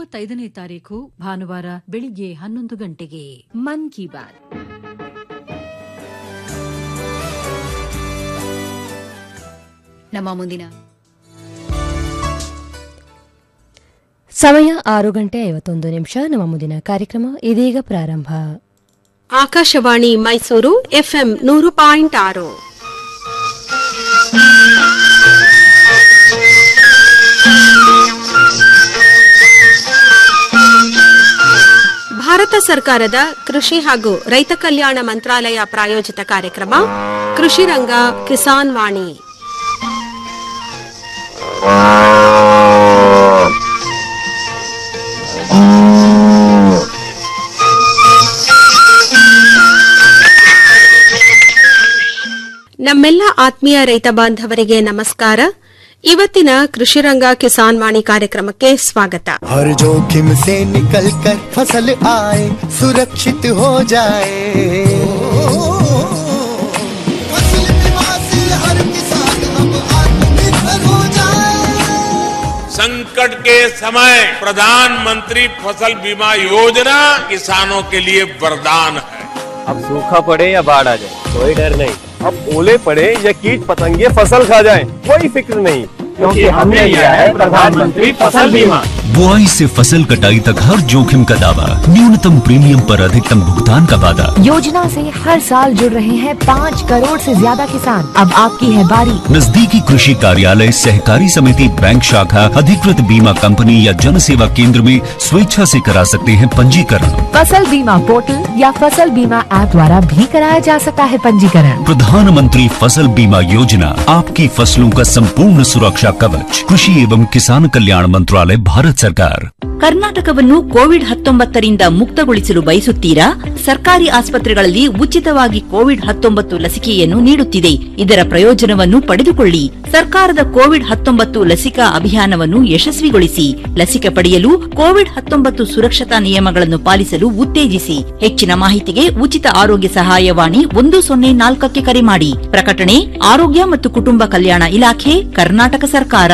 ಇಪ್ಪತ್ತೈದನೇ ತಾರೀಕು ಭಾನುವಾರ ಬೆಳಿಗ್ಗೆ ಹನ್ನೊಂದು ಗಂಟೆಗೆ मन की बात ನಮ್ಮ ಮುಂದಿನ ಸಮಯ ಆರು ಗಂಟೆ ಐವತ್ತೊಂದು ನಿಮಿಷ ನಮ್ಮ ಮುಂದಿನ ಕಾರ್ಯಕ್ರಮ ಇದೀಗ ಪ್ರಾರಂಭ ಆಕಾಶವಾಣಿ ಮೈಸೂರು ಎಫ್ಎಂ ನೂರು ಪಾಯಿಂಟ್ ಆರು ಭಾರತ ಸರ್ಕಾರದ ಕೃಷಿ ಹಾಗೂ ರೈತ ಕಲ್ಯಾಣ ಮಂತ್ರಾಲಯ ಪ್ರಾಯೋಜಿತ ಕಾರ್ಯಕ್ರಮ ಕೃಷಿ ರಂಗ ಕಿಸಾನ್ ವಾಣಿ ನಮ್ಮೆಲ್ಲ ಆತ್ಮೀಯ ರೈತ ಬಾಂಧವರಿಗೆ ನಮಸ್ಕಾರ ಇವತ್ತಿನ ಕೃಷಿರಂಗ ಕಿಸಾನ್ ವಾಣಿ ಕಾರ್ಯಕ್ರಮಕ್ಕೆ ಸ್ವಾಗತ हर जोखिम से निकल कर फसल आए सुरक्षित हो जाए फसल बीमा से हर किसान अब आत्मनिर्भर हो जाए संकट के समय प्रधानमंत्री फसल बीमा योजना किसानों के लिए वरदान है अब सूखा पड़े या बाढ़ आ जाए कोई डर नहीं अब ओले पड़े या कीट पतंगे फसल खा जाए कोई फिक्र नहीं क्योंकि हमने लिया है प्रधानमंत्री फसल बीमा बुआई से फसल कटाई तक हर जोखिम का दावा न्यूनतम प्रीमियम पर अधिकतम भुगतान का वादा योजना से हर साल जुड़ रहे हैं पाँच करोड़ से ज्यादा किसान अब आपकी है बारी नजदीकी कृषि कार्यालय सहकारी समिति बैंक शाखा अधिकृत बीमा कंपनी या जन सेवा केंद्र में स्वेच्छा से करा सकते हैं पंजीकरण फसल बीमा पोर्टल या फसल बीमा ऐप द्वारा भी कराया जा सकता है पंजीकरण प्रधानमंत्री फसल बीमा योजना आपकी फसलों का संपूर्ण सुरक्षा कवच कृषि एवं किसान कल्याण मंत्रालय भारत सरकार ಕರ್ನಾಟಕವನ್ನು ಕೋವಿಡ್ ಹತ್ತೊಂಬತ್ತರಿಂದ ಮುಕ್ತಗೊಳಿಸಲು ಬಯಸುತ್ತೀರಾ ಸರ್ಕಾರಿ ಆಸ್ಪತ್ರೆಗಳಲ್ಲಿ ಉಚಿತವಾಗಿ ಕೋವಿಡ್ ಹತ್ತೊಂಬತ್ತು ಲಸಿಕೆಯನ್ನು ನೀಡುತ್ತಿದೆ ಇದರ ಪ್ರಯೋಜನವನ್ನು ಪಡೆದುಕೊಳ್ಳಿ ಸರ್ಕಾರದ ಕೋವಿಡ್ ಹತ್ತೊಂಬತ್ತು ಲಸಿಕಾ ಅಭಿಯಾನವನ್ನು ಯಶಸ್ವಿಗೊಳಿಸಿ ಲಸಿಕೆ ಪಡೆಯಲು ಕೋವಿಡ್ ಹತ್ತೊಂಬತ್ತು ಸುರಕ್ಷತಾ ನಿಯಮಗಳನ್ನು ಪಾಲಿಸಲು ಉತ್ತೇಜಿಸಿ ಹೆಚ್ಚಿನ ಮಾಹಿತಿಗೆ ಉಚಿತ ಆರೋಗ್ಯ ಸಹಾಯವಾಣಿ ಒಂದು ಸೊನ್ನೆ ನಾಲ್ಕಕ್ಕೆ ಕರೆ ಮಾಡಿ ಪ್ರಕಟಣೆ ಆರೋಗ್ಯ ಮತ್ತು ಕುಟುಂಬ ಕಲ್ಯಾಣ ಇಲಾಖೆ ಕರ್ನಾಟಕ ಸರ್ಕಾರ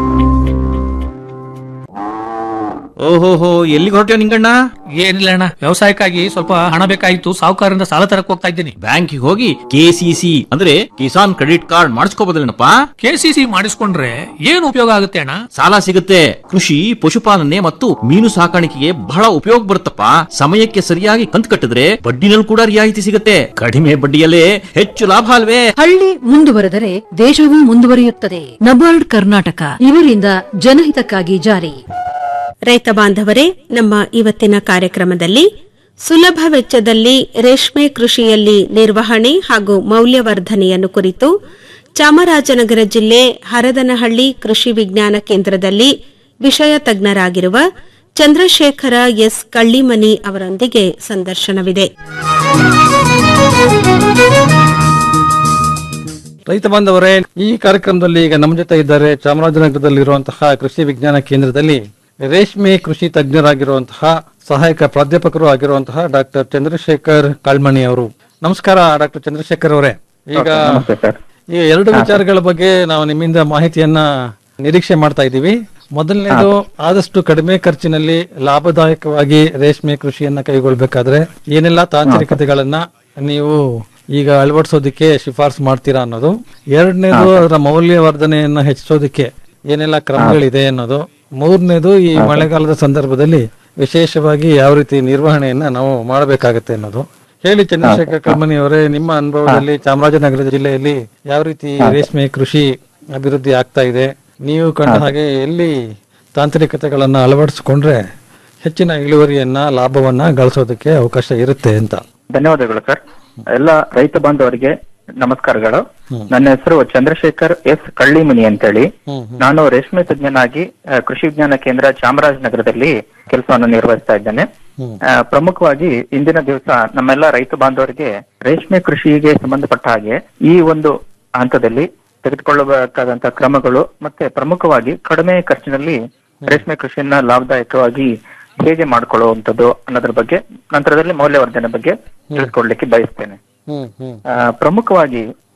ಓಹೋಹೋ ಎಲ್ಲಿಗೆ ಹೊರಟ್ಯೋ ನಿಂಗಣ್ಣ ಏನಿಲ್ಲ ಅಣ್ಣ ವ್ಯವಸಾಯಕ್ಕಾಗಿ ಸ್ವಲ್ಪ ಹಣ ಬೇಕಾಗಿತ್ತು ಸಾಹುಕಾರರಿಂದ ಸಾಲ ತರಕ್ ಹೋಗ್ತಾ ಇದ್ದೀನಿ ಬ್ಯಾಂಕಿಗೆ ಹೋಗಿ ಕೆಸಿಸಿ ಅಂದ್ರೆ ಕಿಸಾನ್ ಕ್ರೆಡಿಟ್ ಕಾರ್ಡ್ ಮಾಡಿಸ್ಕೋಬೋದಲ್ಲೇನಪ್ಪ ಕೆಸಿಸಿ ಮಾಡಿಸ್ಕೊಂಡ್ರೆ ಏನ್ ಉಪಯೋಗ ಆಗುತ್ತೆ ಅಣ್ಣ ಸಾಲ ಸಿಗುತ್ತೆ ಕೃಷಿ ಪಶುಪಾಲನೆ ಮತ್ತು ಮೀನು ಸಾಕಾಣಿಕೆಗೆ ಬಹಳ ಉಪಯೋಗ ಬರುತ್ತಪ್ಪ ಸಮಯಕ್ಕೆ ಸರಿಯಾಗಿ ಕಂತು ಕಟ್ಟಿದ್ರೆ ಬಡ್ಡಿನಲ್ಲಿ ಕೂಡ ರಿಯಾಯಿತಿ ಸಿಗುತ್ತೆ ಕಡಿಮೆ ಬಡ್ಡಿಯಲ್ಲೇ ಹೆಚ್ಚು ಲಾಭ ಅಲ್ವೇ ಹಳ್ಳಿ ಮುಂದುವರೆದರೆ ದೇಶವೂ ಮುಂದುವರಿಯುತ್ತದೆ ನಬಾರ್ಡ್ ಕರ್ನಾಟಕ ಇವರಿಂದ ಜನಹಿತಕ್ಕಾಗಿ ಜಾರಿ ರೈತ ಬಾಂಧವರೇ ನಮ್ಮ ಇವತ್ತಿನ ಕಾರ್ಯಕ್ರಮದಲ್ಲಿ ಸುಲಭ ವೆಚ್ಚದಲ್ಲಿ ರೇಷ್ಮೆ ಕೃಷಿಯಲ್ಲಿ ನಿರ್ವಹಣೆ ಹಾಗೂ ಮೌಲ್ಯವರ್ಧನೆಯನ್ನು ಕುರಿತು ಚಾಮರಾಜನಗರ ಜಿಲ್ಲೆ ಹರದನಹಳ್ಳಿ ಕೃಷಿ ವಿಜ್ಞಾನ ಕೇಂದ್ರದಲ್ಲಿ ವಿಷಯ ತಜ್ಞರಾಗಿರುವ ಚಂದ್ರಶೇಖರ ಎಸ್ ಕಳ್ಳಿಮನಿ ಅವರೊಂದಿಗೆ ಸಂದರ್ಶನವಿದೆ ರೈತ ಬಾಂಧವರೇ ಈ ಕಾರ್ಯಕ್ರಮದಲ್ಲಿ ಈಗ ನಮ್ಮ ಜೊತೆ ಇದ್ದಾರೆ ಚಾಮರಾಜನಗರದಲ್ಲಿರುವಂತಹ ಕೃಷಿ ವಿಜ್ಞಾನ ಕೇಂದ್ರದಲ್ಲಿ ರೇಷ್ಮೆ ಕೃಷಿ ತಜ್ಞರಾಗಿರುವಂತಹ ಸಹಾಯಕ ಪ್ರಾಧ್ಯಾಪಕರು ಆಗಿರುವಂತಹ ಡಾಕ್ಟರ್ ಚಂದ್ರಶೇಖರ್ ಕಾಳ್ಮಣಿ ಅವರು ನಮಸ್ಕಾರ ಡಾಕ್ಟರ್ ಚಂದ್ರಶೇಖರ್ ಅವರೇ ಈಗ ಈ ಎರಡು ವಿಚಾರಗಳ ಬಗ್ಗೆ ನಾವು ನಿಮ್ಮಿಂದ ಮಾಹಿತಿಯನ್ನ ನಿರೀಕ್ಷೆ ಮಾಡ್ತಾ ಇದ್ದೀವಿ ಮೊದಲನೇದು ಆದಷ್ಟು ಕಡಿಮೆ ಖರ್ಚಿನಲ್ಲಿ ಲಾಭದಾಯಕವಾಗಿ ರೇಷ್ಮೆ ಕೃಷಿಯನ್ನ ಕೈಗೊಳ್ಬೇಕಾದ್ರೆ ಏನೆಲ್ಲ ತಾಂತ್ರಿಕತೆಗಳನ್ನ ನೀವು ಈಗ ಅಳವಡಿಸೋದಕ್ಕೆ ಶಿಫಾರಸು ಮಾಡ್ತೀರಾ ಅನ್ನೋದು ಎರಡನೇದು ಅದರ ಮೌಲ್ಯವರ್ಧನೆಯನ್ನ ಹೆಚ್ಚಿಸೋದಕ್ಕೆ ಏನೆಲ್ಲ ಕ್ರಮಗಳಿದೆ ಅನ್ನೋದು ಮೂರನೇದು ಈ ಮಳೆಗಾಲದ ಸಂದರ್ಭದಲ್ಲಿ ವಿಶೇಷವಾಗಿ ಯಾವ ರೀತಿ ನಿರ್ವಹಣೆಯನ್ನ ನಾವು ಮಾಡಬೇಕಾಗತ್ತೆ ಅನ್ನೋದು ಹೇಳಿ ಚಂದ್ರಶೇಖರ್ ಕಲ್ಮನಿ ಅವರೇ ನಿಮ್ಮ ಅನುಭವದಲ್ಲಿ ಚಾಮರಾಜನಗರ ಜಿಲ್ಲೆಯಲ್ಲಿ ಯಾವ ರೀತಿ ರೇಷ್ಮೆ ಕೃಷಿ ಅಭಿವೃದ್ಧಿ ಆಗ್ತಾ ಇದೆ ನೀವು ಕಂಡ ಹಾಗೆ ಎಲ್ಲಿ ತಾಂತ್ರಿಕತೆಗಳನ್ನ ಅಳವಡಿಸಿಕೊಂಡ್ರೆ ಹೆಚ್ಚಿನ ಇಳುವರಿಯನ್ನ ಲಾಭವನ್ನ ಗಳಿಸೋದಕ್ಕೆ ಅವಕಾಶ ಇರುತ್ತೆ ಅಂತ ಧನ್ಯವಾದಗಳು ಸರ್ ಎಲ್ಲ ರೈತ ಬಾಂಧವರಿಗೆ ನಮಸ್ಕಾರಗಳು ನನ್ನ ಹೆಸರು ಚಂದ್ರಶೇಖರ್ ಎಸ್ ಕಳ್ಳಿಮನಿ ಅಂತೇಳಿ ನಾನು ರೇಷ್ಮೆ ತಜ್ಞನಾಗಿ ಆ, ಕೃಷಿ ವಿಜ್ಞಾನ ಕೇಂದ್ರ ಚಾಮರಾಜನಗರದಲ್ಲಿ ಕೆಲಸವನ್ನು ನಿರ್ವಹಿಸ್ತಾ ಇದ್ದೇನೆ ಆ, ಪ್ರಮುಖವಾಗಿ ಇಂದಿನ ದಿವಸ ನಮ್ಮೆಲ್ಲ ರೈತ ಬಾಂಧವರಿಗೆ ರೇಷ್ಮೆ ಕೃಷಿಗೆ ಸಂಬಂಧಪಟ್ಟ ಹಾಗೆ ಈ ಒಂದು ಹಂತದಲ್ಲಿ ತೆಗೆದುಕೊಳ್ಳಬೇಕಾದಂತ ಕ್ರಮಗಳು ಮತ್ತೆ ಪ್ರಮುಖವಾಗಿ ಕಡಿಮೆ ಖರ್ಚಿನಲ್ಲಿ ರೇಷ್ಮೆ ಕೃಷಿಯನ್ನ ಲಾಭದಾಯಕವಾಗಿ ಹೇಗೆ ಮಾಡ್ಕೊಳ್ಳುವಂಥದ್ದು ಅನ್ನೋದ್ರ ಬಗ್ಗೆ ನಂತರದಲ್ಲಿ ಮೌಲ್ಯವರ್ಧನೆ ಬಗ್ಗೆ ತಿಳಿಸ್ಕೊಡ್ಲಿಕ್ಕೆ ಬಯಸ್ತೇನೆ ಹ್ಮ್ ಹ್ಮ್ ಆ, ಪ್ರಮುಖವಾಗಿ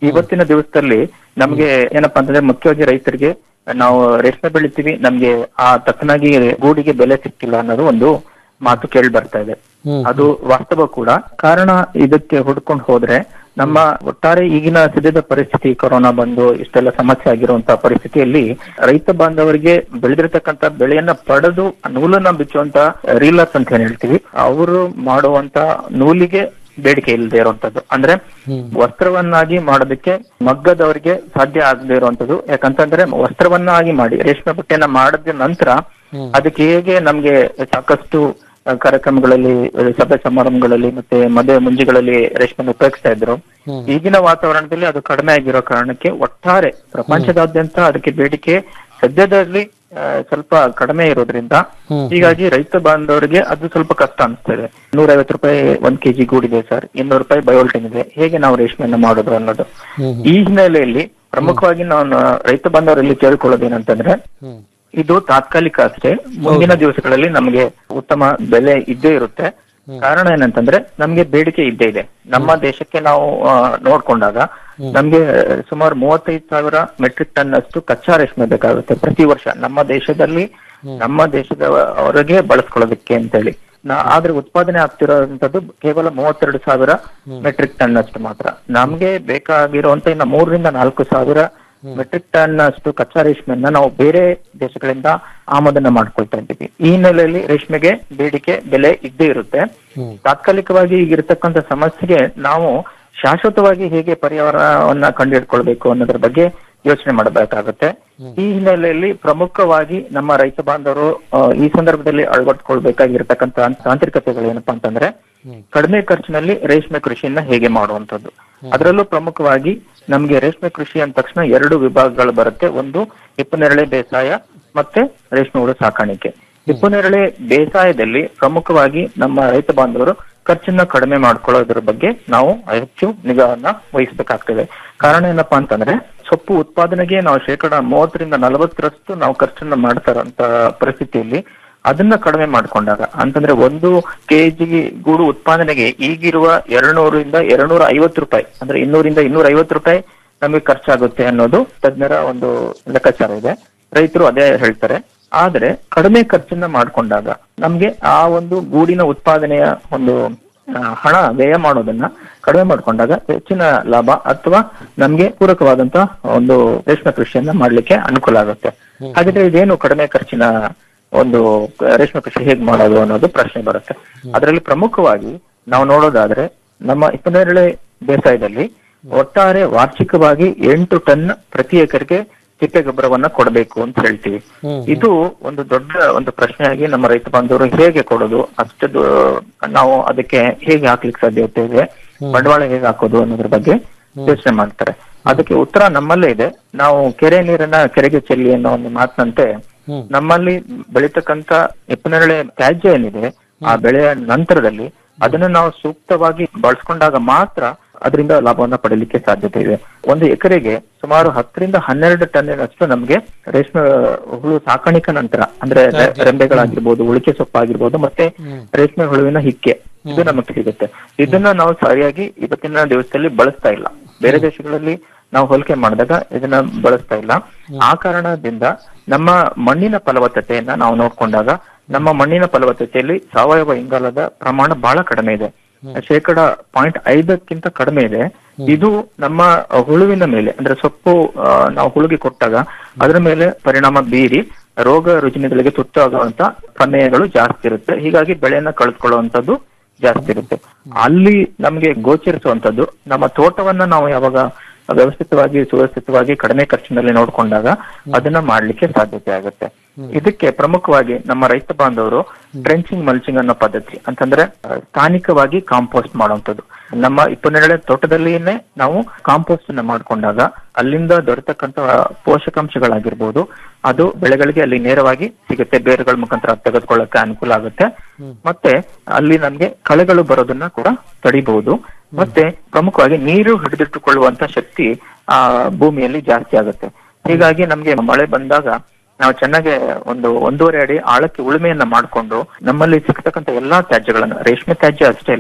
ಇವತ್ತಿನ ದಿವಸದಲ್ಲಿ ನಮ್ಗೆ ಏನಪ್ಪಾ ಅಂತಂದ್ರೆ ಮುಖ್ಯವಾಗಿ ರೈತರಿಗೆ ನಾವು ರೇಷ್ಮೆ ಬೆಳಿತೀವಿ ನಮ್ಗೆ ಆ ತಕ್ಕನಾಗಿ ಗೂಡಿಗೆ ಬೆಲೆ ಸಿಕ್ತಿಲ್ಲ ಅನ್ನೋದು ಒಂದು ಮಾತು ಕೇಳಿ ಬರ್ತಾ ಇದೆ ಅದು ವಾಸ್ತವ ಕೂಡ ಕಾರಣ ಇದಕ್ಕೆ ಹುಡ್ಕೊಂಡು ಹೋದ್ರೆ ನಮ್ಮ ಒಟ್ಟಾರೆ ಈಗಿನ ಸದ್ಯದ ಪರಿಸ್ಥಿತಿ ಕೊರೋನಾ ಬಂದು ಇಷ್ಟೆಲ್ಲ ಸಮಸ್ಯೆ ಆಗಿರುವಂತಹ ಪರಿಸ್ಥಿತಿಯಲ್ಲಿ ರೈತ ಬಾಂಧವರಿಗೆ ಬೆಳೆದಿರ್ತಕ್ಕಂತ ಬೆಳೆಯನ್ನ ಪಡೆದು ನೂಲನ್ನ ಬಿಚ್ಚುವಂತ ರೀಲರ್ಸ್ ಅಂತ ಏನ್ ಹೇಳ್ತೀವಿ ಅವರು ಮಾಡುವಂತ ನೂಲಿಗೆ ಬೇಡಿಕೆ ಇಲ್ಲದೆ ಇರುವಂತದ್ದು ಅಂದ್ರೆ ವಸ್ತ್ರವನ್ನಾಗಿ ಮಾಡೋದಕ್ಕೆ ಮಗ್ಗದವರಿಗೆ ಸಾಧ್ಯ ಆಗದೆ ಇರುವಂತದ್ದು ಯಾಕಂತಂದ್ರೆ ವಸ್ತ್ರವನ್ನಾಗಿ ಮಾಡಿ ರೇಷ್ಮೆ ಬಟ್ಟೆಯನ್ನ ಮಾಡಿದ ನಂತರ ಅದಕ್ಕೆ ಹೇಗೆ ನಮ್ಗೆ ಸಾಕಷ್ಟು ಆ, ಕಾರ್ಯಕ್ರಮಗಳಲ್ಲಿ ಆ, ಸಭೆ ಸಮಾರಂಭಗಳಲ್ಲಿ ಮತ್ತೆ ಮದುವೆ ಮುಂಜಿಗಳಲ್ಲಿ ರೇಷ್ಮೆನ ಉಪಯೋಗಿಸ್ತಾ ಇದ್ರು ಈಗಿನ ವಾತಾವರಣದಲ್ಲಿ ಅದು ಕಡಿಮೆ ಆಗಿರೋ ಕಾರಣಕ್ಕೆ ಒಟ್ಟಾರೆ ಪ್ರಪಂಚದಾದ್ಯಂತ ಅದಕ್ಕೆ ಬೇಡಿಕೆ ಸದ್ಯದಲ್ಲಿ ಆ, ಸ್ವಲ್ಪ ಕಡಿಮೆ ಇರೋದ್ರಿಂದ ಹೀಗಾಗಿ ರೈತ ಬಾಂಧವರಿಗೆ ಅದು ಸ್ವಲ್ಪ ಕಷ್ಟ ಅನಿಸ್ತಾ ಇದೆ ನೂರೈವತ್ತು ರೂಪಾಯಿ ಒಂದ್ ಕೆಜಿ ಗೂಡಿದೆ ಸರ್ ಇನ್ನೂರು ರೂಪಾಯಿ ಬಯೋಲ್ಟಿನ್ ಇದೆ ಹೇಗೆ ನಾವು ರೇಷ್ಮೆಯನ್ನ ಮಾಡೋದು ಅನ್ನೋದು ಈ ಹಿನ್ನೆಲೆಯಲ್ಲಿ ಪ್ರಮುಖವಾಗಿ ನಾನು ರೈತ ಬಾಂಧವರಲ್ಲಿ ಕೇಳ್ಕೊಳ್ಳೋದೇನಂತಂದ್ರೆ ಇದು ತಾತ್ಕಾಲಿಕ ಅಷ್ಟೇ ಮುಂದಿನ ದಿವಸಗಳಲ್ಲಿ ನಮಗೆ ಉತ್ತಮ ಬೆಲೆ ಇದ್ದೇ ಇರುತ್ತೆ ಕಾರಣ ಏನಂತಂದ್ರೆ ನಮ್ಗೆ ಬೇಡಿಕೆ ಇದ್ದೇ ಇದೆ ನಮ್ಮ ದೇಶಕ್ಕೆ ನಾವು ಆ, ನೋಡ್ಕೊಂಡಾಗ ನಮ್ಗೆ ಸುಮಾರು ಮೂವತ್ತೈದು ಸಾವಿರ ಮೆಟ್ರಿಕ್ ಟನ್ ಅಷ್ಟು ಕಚ್ಚಾ ರೇಷ್ಮೆ ಬೇಕಾಗುತ್ತೆ ಪ್ರತಿ ವರ್ಷ ನಮ್ಮ ದೇಶದಲ್ಲಿ ನಮ್ಮ ದೇಶದ ಹೊರಗೆ ಬಳಸ್ಕೊಳ್ಳೋದಕ್ಕೆ ಅಂತೇಳಿ ನಾ ಆದ್ರೆ ಉತ್ಪಾದನೆ ಆಗ್ತಿರೋಂಥದ್ದು ಕೇವಲ ಮೂವತ್ತೆರಡು ಸಾವಿರ ಮೆಟ್ರಿಕ್ ಟನ್ ಅಷ್ಟು ಮಾತ್ರ ನಮ್ಗೆ ಬೇಕಾಗಿರುವಂತ ಇನ್ನ ಮೂರರಿಂದ ನಾಲ್ಕು ಸಾವಿರ ಮೆಟ್ರಿಕ್ ಟನ್ ಅಷ್ಟು ಕಚ್ಚಾ ರೇಷ್ಮೆಯನ್ನ ನಾವು ಬೇರೆ ದೇಶಗಳಿಂದ ಆಮದನ್ನ ಮಾಡ್ಕೊಳ್ತಾ ಇದ್ದೀವಿ ಈ ಹಿನ್ನೆಲೆಯಲ್ಲಿ ರೇಷ್ಮೆಗೆ ಬೇಡಿಕೆ ಬೆಲೆ ಇದ್ದೇ ಇರುತ್ತೆ ತಾತ್ಕಾಲಿಕವಾಗಿ ಈಗಿರ್ತಕ್ಕಂಥ ಸಮಸ್ಯೆಗೆ ನಾವು ಶಾಶ್ವತವಾಗಿ ಹೇಗೆ ಪರಿಹಾರವನ್ನ ಕಂಡುಹಿಡ್ಕೊಳ್ಬೇಕು ಅನ್ನೋದ್ರ ಬಗ್ಗೆ ಯೋಚನೆ ಮಾಡಬೇಕಾಗುತ್ತೆ ಈ ಹಿನ್ನೆಲೆಯಲ್ಲಿ ಪ್ರಮುಖವಾಗಿ ನಮ್ಮ ರೈತ ಬಾಂಧವರು ಆ, ಈ ಸಂದರ್ಭದಲ್ಲಿ ಅಳವಡಿಸ್ಕೊಳ್ಬೇಕಾಗಿರ್ತಕ್ಕಂಥ ತಾಂತ್ರಿಕತೆಗಳು ಏನಪ್ಪಾ ಅಂತಂದ್ರೆ ಕಡಿಮೆ ಖರ್ಚಿನಲ್ಲಿ ರೇಷ್ಮೆ ಕೃಷಿಯನ್ನ ಹೇಗೆ ಮಾಡುವಂತದ್ದು ಅದರಲ್ಲೂ ಪ್ರಮುಖವಾಗಿ ನಮ್ಗೆ ರೇಷ್ಮೆ ಕೃಷಿ ಅಂದ ತಕ್ಷಣ ಎರಡು ವಿಭಾಗಗಳು ಬರುತ್ತೆ ಒಂದು ಹಿಪ್ಪನೇರಳೆ ಬೇಸಾಯ ಮತ್ತೆ ರೇಷ್ಮೆ ಹುಳು ಸಾಕಾಣಿಕೆ ಹಿಪ್ಪನೇರಳೆ ಬೇಸಾಯದಲ್ಲಿ ಪ್ರಮುಖವಾಗಿ ನಮ್ಮ ರೈತ ಬಾಂಧವರು ಖರ್ಚನ್ನ ಕಡಿಮೆ ಮಾಡ್ಕೊಳ್ಳೋದ್ರ ಬಗ್ಗೆ ನಾವು ಹೆಚ್ಚು ನಿಗಾವನ್ನ ವಹಿಸಬೇಕಾಗ್ತದೆ ಕಾರಣ ಏನಪ್ಪಾ ಅಂತಂದ್ರೆ ಸೊಪ್ಪು ಉತ್ಪಾದನೆಗೆ ನಾವು ಶೇಕಡ ಮೂವತ್ತರಿಂದ ನಲವತ್ತರಷ್ಟು ನಾವು ಖರ್ಚನ್ನ ಮಾಡ್ತಾರಂತ ಪರಿಸ್ಥಿತಿಯಲ್ಲಿ ಅದನ್ನ ಕಡಿಮೆ ಮಾಡ್ಕೊಂಡಾಗ ಅಂತಂದ್ರೆ ಒಂದು ಕೆಜಿ ಗೂಡು ಉತ್ಪಾದನೆಗೆ ಈಗಿರುವ ಎರಡ್ನೂರಿಂದ ಎರಡ್ನೂರ ಐವತ್ತು ರೂಪಾಯಿ ಅಂದ್ರೆ ಇನ್ನೂರಿಂದ ಇನ್ನೂರ ಐವತ್ತು ರೂಪಾಯಿ ನಮಗೆ ಖರ್ಚಾಗುತ್ತೆ ಅನ್ನೋದು ತಜ್ಞರ ಒಂದು ಲೆಕ್ಕಾಚಾರ ಇದೆ ರೈತರು ಅದೇ ಹೇಳ್ತಾರೆ ಆದ್ರೆ ಕಡಿಮೆ ಖರ್ಚನ್ನ ಮಾಡ್ಕೊಂಡಾಗ ನಮ್ಗೆ ಆ ಒಂದು ಗೂಡಿನ ಉತ್ಪಾದನೆಯ ಒಂದು ಆ, ಹಣ ವ್ಯಯ ಮಾಡೋದನ್ನ ಕಡಿಮೆ ಮಾಡ್ಕೊಂಡಾಗ ಹೆಚ್ಚಿನ ಲಾಭ ಅಥವಾ ನಮ್ಗೆ ಪೂರಕವಾದಂತ ಒಂದು ರೇಷ್ಮೆ ಕೃಷಿಯನ್ನ ಮಾಡ್ಲಿಕ್ಕೆ ಅನುಕೂಲ ಆಗುತ್ತೆ ಹಾಗಿದ್ರೆ ಇದೇನು ಕಡಿಮೆ ಖರ್ಚಿನ ಒಂದು ರೇಷ್ಮೆ ಕೃಷಿ ಹೇಗ್ ಮಾಡೋದು ಅನ್ನೋದು ಪ್ರಶ್ನೆ ಬರುತ್ತೆ ಅದರಲ್ಲಿ ಪ್ರಮುಖವಾಗಿ ನಾವು ನೋಡೋದಾದ್ರೆ ನಮ್ಮ ಇಪ್ಪನ್ನೇರಳೆ ಬೇಸಾಯದಲ್ಲಿ ಒಟ್ಟಾರೆ ವಾರ್ಷಿಕವಾಗಿ ಎಂಟು ಟನ್ ಪ್ರತಿ ಎಕರೆಗೆ ತಿಪ್ಪೆ ಗೊಬ್ಬರವನ್ನ ಕೊಡಬೇಕು ಅಂತ ಹೇಳ್ತೀವಿ ಇದು ಒಂದು ದೊಡ್ಡ ಒಂದು ಪ್ರಶ್ನೆಯಾಗಿ ನಮ್ಮ ರೈತ ಬಾಂಧವರು ಹೇಗೆ ಕೊಡೋದು ಅಷ್ಟು ದೊ- ನಾವು ಅದಕ್ಕೆ ಹೇಗೆ ಹಾಕ್ಲಿಕ್ಕೆ ಸಾಧ್ಯತೆ ಇದೆ ಬಂಡವಾಳ ಹೇಗೆ ಹಾಕೋದು ಅನ್ನೋದ್ರ ಬಗ್ಗೆ ಯೋಚನೆ ಮಾಡ್ತಾರೆ ಅದಕ್ಕೆ ಉತ್ತರ ನಮ್ಮಲ್ಲೇ ಇದೆ ನಾವು ಕೆರೆ ನೀರನ್ನ ಕೆರೆಗೆ ಚೆಲ್ಲಿ ಅನ್ನೋ ಒಂದು ಮಾತಿನಂತೆ ನಮ್ಮಲ್ಲಿ ಬೆಳೀತಕ್ಕಂತ ಎಪ್ಪನೆರಳೆ ತ್ಯಾಜ್ಯ ಏನಿದೆ ಆ ಬೆಳೆಯ ನಂತರದಲ್ಲಿ ಅದನ್ನ ನಾವು ಸೂಕ್ತವಾಗಿ ಬಳಸ್ಕೊಂಡಾಗ ಮಾತ್ರ ಅದರಿಂದ ಲಾಭವನ್ನ ಪಡೀಲಿಕ್ಕೆ ಸಾಧ್ಯತೆ ಇದೆ ಒಂದು ಎಕರೆಗೆ ಸುಮಾರು ಹತ್ತರಿಂದ ಹನ್ನೆರಡು ಟನ್ನಿನಷ್ಟು ನಮ್ಗೆ ರೇಷ್ಮೆ ಹುಳು ಸಾಕಾಣಿಕೆ ನಂತರ ಅಂದ್ರೆ ರೆ- ರೆಂಬೆಗಳಾಗಿರ್ಬೋದು ಉಳಿಕೆ ಸೊಪ್ಪಾಗಿರ್ಬೋದು ಮತ್ತೆ ರೇಷ್ಮೆ ಹುಳುವಿನ ಹಿಕ್ಕೆ ಇದು ನಮಗೆ ಸಿಗುತ್ತೆ ಇದನ್ನ ನಾವು ಸರಿಯಾಗಿ ಇವತ್ತಿನ ದಿವಸದಲ್ಲಿ ಬಳಸ್ತಾ ಇಲ್ಲ ಬೇರೆ ದೇಶಗಳಲ್ಲಿ ನಾವು ಹೋಲಿಕೆ ಮಾಡಿದಾಗ ಇದನ್ನ ಬಳಸ್ತಾ ಇಲ್ಲ ಆ ಕಾರಣದಿಂದ ನಮ್ಮ ಮಣ್ಣಿನ ಫಲವತ್ತತೆಯನ್ನ ನಾವು ನೋಡ್ಕೊಂಡಾಗ ನಮ್ಮ ಮಣ್ಣಿನ ಫಲವತ್ತತೆಯಲ್ಲಿ ಸಾವಯವ ಇಂಗಾಲದ ಪ್ರಮಾಣ ಬಹಳ ಕಡಿಮೆ ಇದೆ ಶೇಕಡ ಪಾಯಿಂಟ್ ಐದಕ್ಕಿಂತ ಕಡಿಮೆ ಇದೆ ಇದು ನಮ್ಮ ಹುಳುವಿನ ಮೇಲೆ ಅಂದ್ರೆ ಸೊಪ್ಪು ಆ, ನಾವು ಹುಳುಗೆ ಕೊಟ್ಟಾಗ ಅದರ ಮೇಲೆ ಪರಿಣಾಮ ಬೀರಿ ರೋಗ ರುಜಿನಗಳಿಗೆ ತುತ್ತಾಗುವಂತ ಪ್ರಮೇಯಗಳು ಜಾಸ್ತಿ ಇರುತ್ತೆ ಹೀಗಾಗಿ ಬೆಳೆಯನ್ನ ಕಳೆದುಕೊಳ್ಳುವಂತದ್ದು ಜಾಸ್ತಿ ಇರುತ್ತೆ ಅಲ್ಲಿ ನಮ್ಗೆ ಗೋಚರಿಸುವಂತದ್ದು ನಮ್ಮ ತೋಟವನ್ನ ನಾವು ಯಾವಾಗ ವ್ಯವಸ್ಥಿತವಾಗಿ ಸುವ್ಯವಸ್ಥಿತವಾಗಿ ಕಡಿಮೆ ಖರ್ಚಿನಲ್ಲಿ ನೋಡ್ಕೊಂಡಾಗ ಅದನ್ನ ಮಾಡ್ಲಿಕ್ಕೆ ಸಾಧ್ಯತೆ ಆಗುತ್ತೆ ಇದಕ್ಕೆ ಪ್ರಮುಖವಾಗಿ ನಮ್ಮ ರೈತ ಬಾಂಧವರು ಟ್ರೆಂಚಿಂಗ್ ಮಲ್ಚಿಂಗ್ ಅನ್ನೋ ಪದ್ಧತಿ ಅಂತಂದ್ರೆ ಆ, ಸ್ಥಾನಿಕವಾಗಿ ಕಾಂಪೋಸ್ಟ್ ಮಾಡುವಂತದ್ದು ನಮ್ಮ ಇಪ್ಪನ್ನೆರಡನೇ ತೋಟದಲ್ಲಿನೇ ನಾವು ಕಾಂಪೋಸ್ಟ್ ಅನ್ನ ಮಾಡ್ಕೊಂಡಾಗ ಅಲ್ಲಿಂದ ದೊರೆತಕ್ಕಂತ ಪೋಷಕಾಂಶಗಳಾಗಿರ್ಬೋದು ಅದು ಬೆಳೆಗಳಿಗೆ ಅಲ್ಲಿ ನೇರವಾಗಿ ಸಿಗುತ್ತೆ ಬೇರುಗಳ ಮುಖಾಂತರ ತೆಗೆದುಕೊಳ್ಳಕ್ಕೆ ಅನುಕೂಲ ಆಗುತ್ತೆ ಮತ್ತೆ ಅಲ್ಲಿ ನಮ್ಗೆ ಕಳೆಗಳು ಬರೋದನ್ನ ಕೂಡ ತಡಿಬಹುದು ಮತ್ತೆ ಪ್ರಮುಖವಾಗಿ ನೀರು ಹಿಡಿದಿಟ್ಟುಕೊಳ್ಳುವಂತ ಶಕ್ತಿ ಆ ಭೂಮಿಯಲ್ಲಿ ಜಾಸ್ತಿ ಆಗುತ್ತೆ ಹೀಗಾಗಿ ನಮ್ಗೆ ಮಳೆ ಬಂದಾಗ ನಾವು ಚೆನ್ನಾಗಿ ಒಂದು ಒಂದೂವರೆ ಅಡಿ ಆಳಕ್ಕೆ ಉಳುಮೆಯನ್ನ ಮಾಡ್ಕೊಂಡು ನಮ್ಮಲ್ಲಿ ಸಿಗ್ತಕ್ಕಂತ ಎಲ್ಲಾ ತ್ಯಾಜ್ಯಗಳನ್ನ ರೇಷ್ಮೆ ತ್ಯಾಜ್ಯ ಅಷ್ಟೇ ಇಲ್ಲ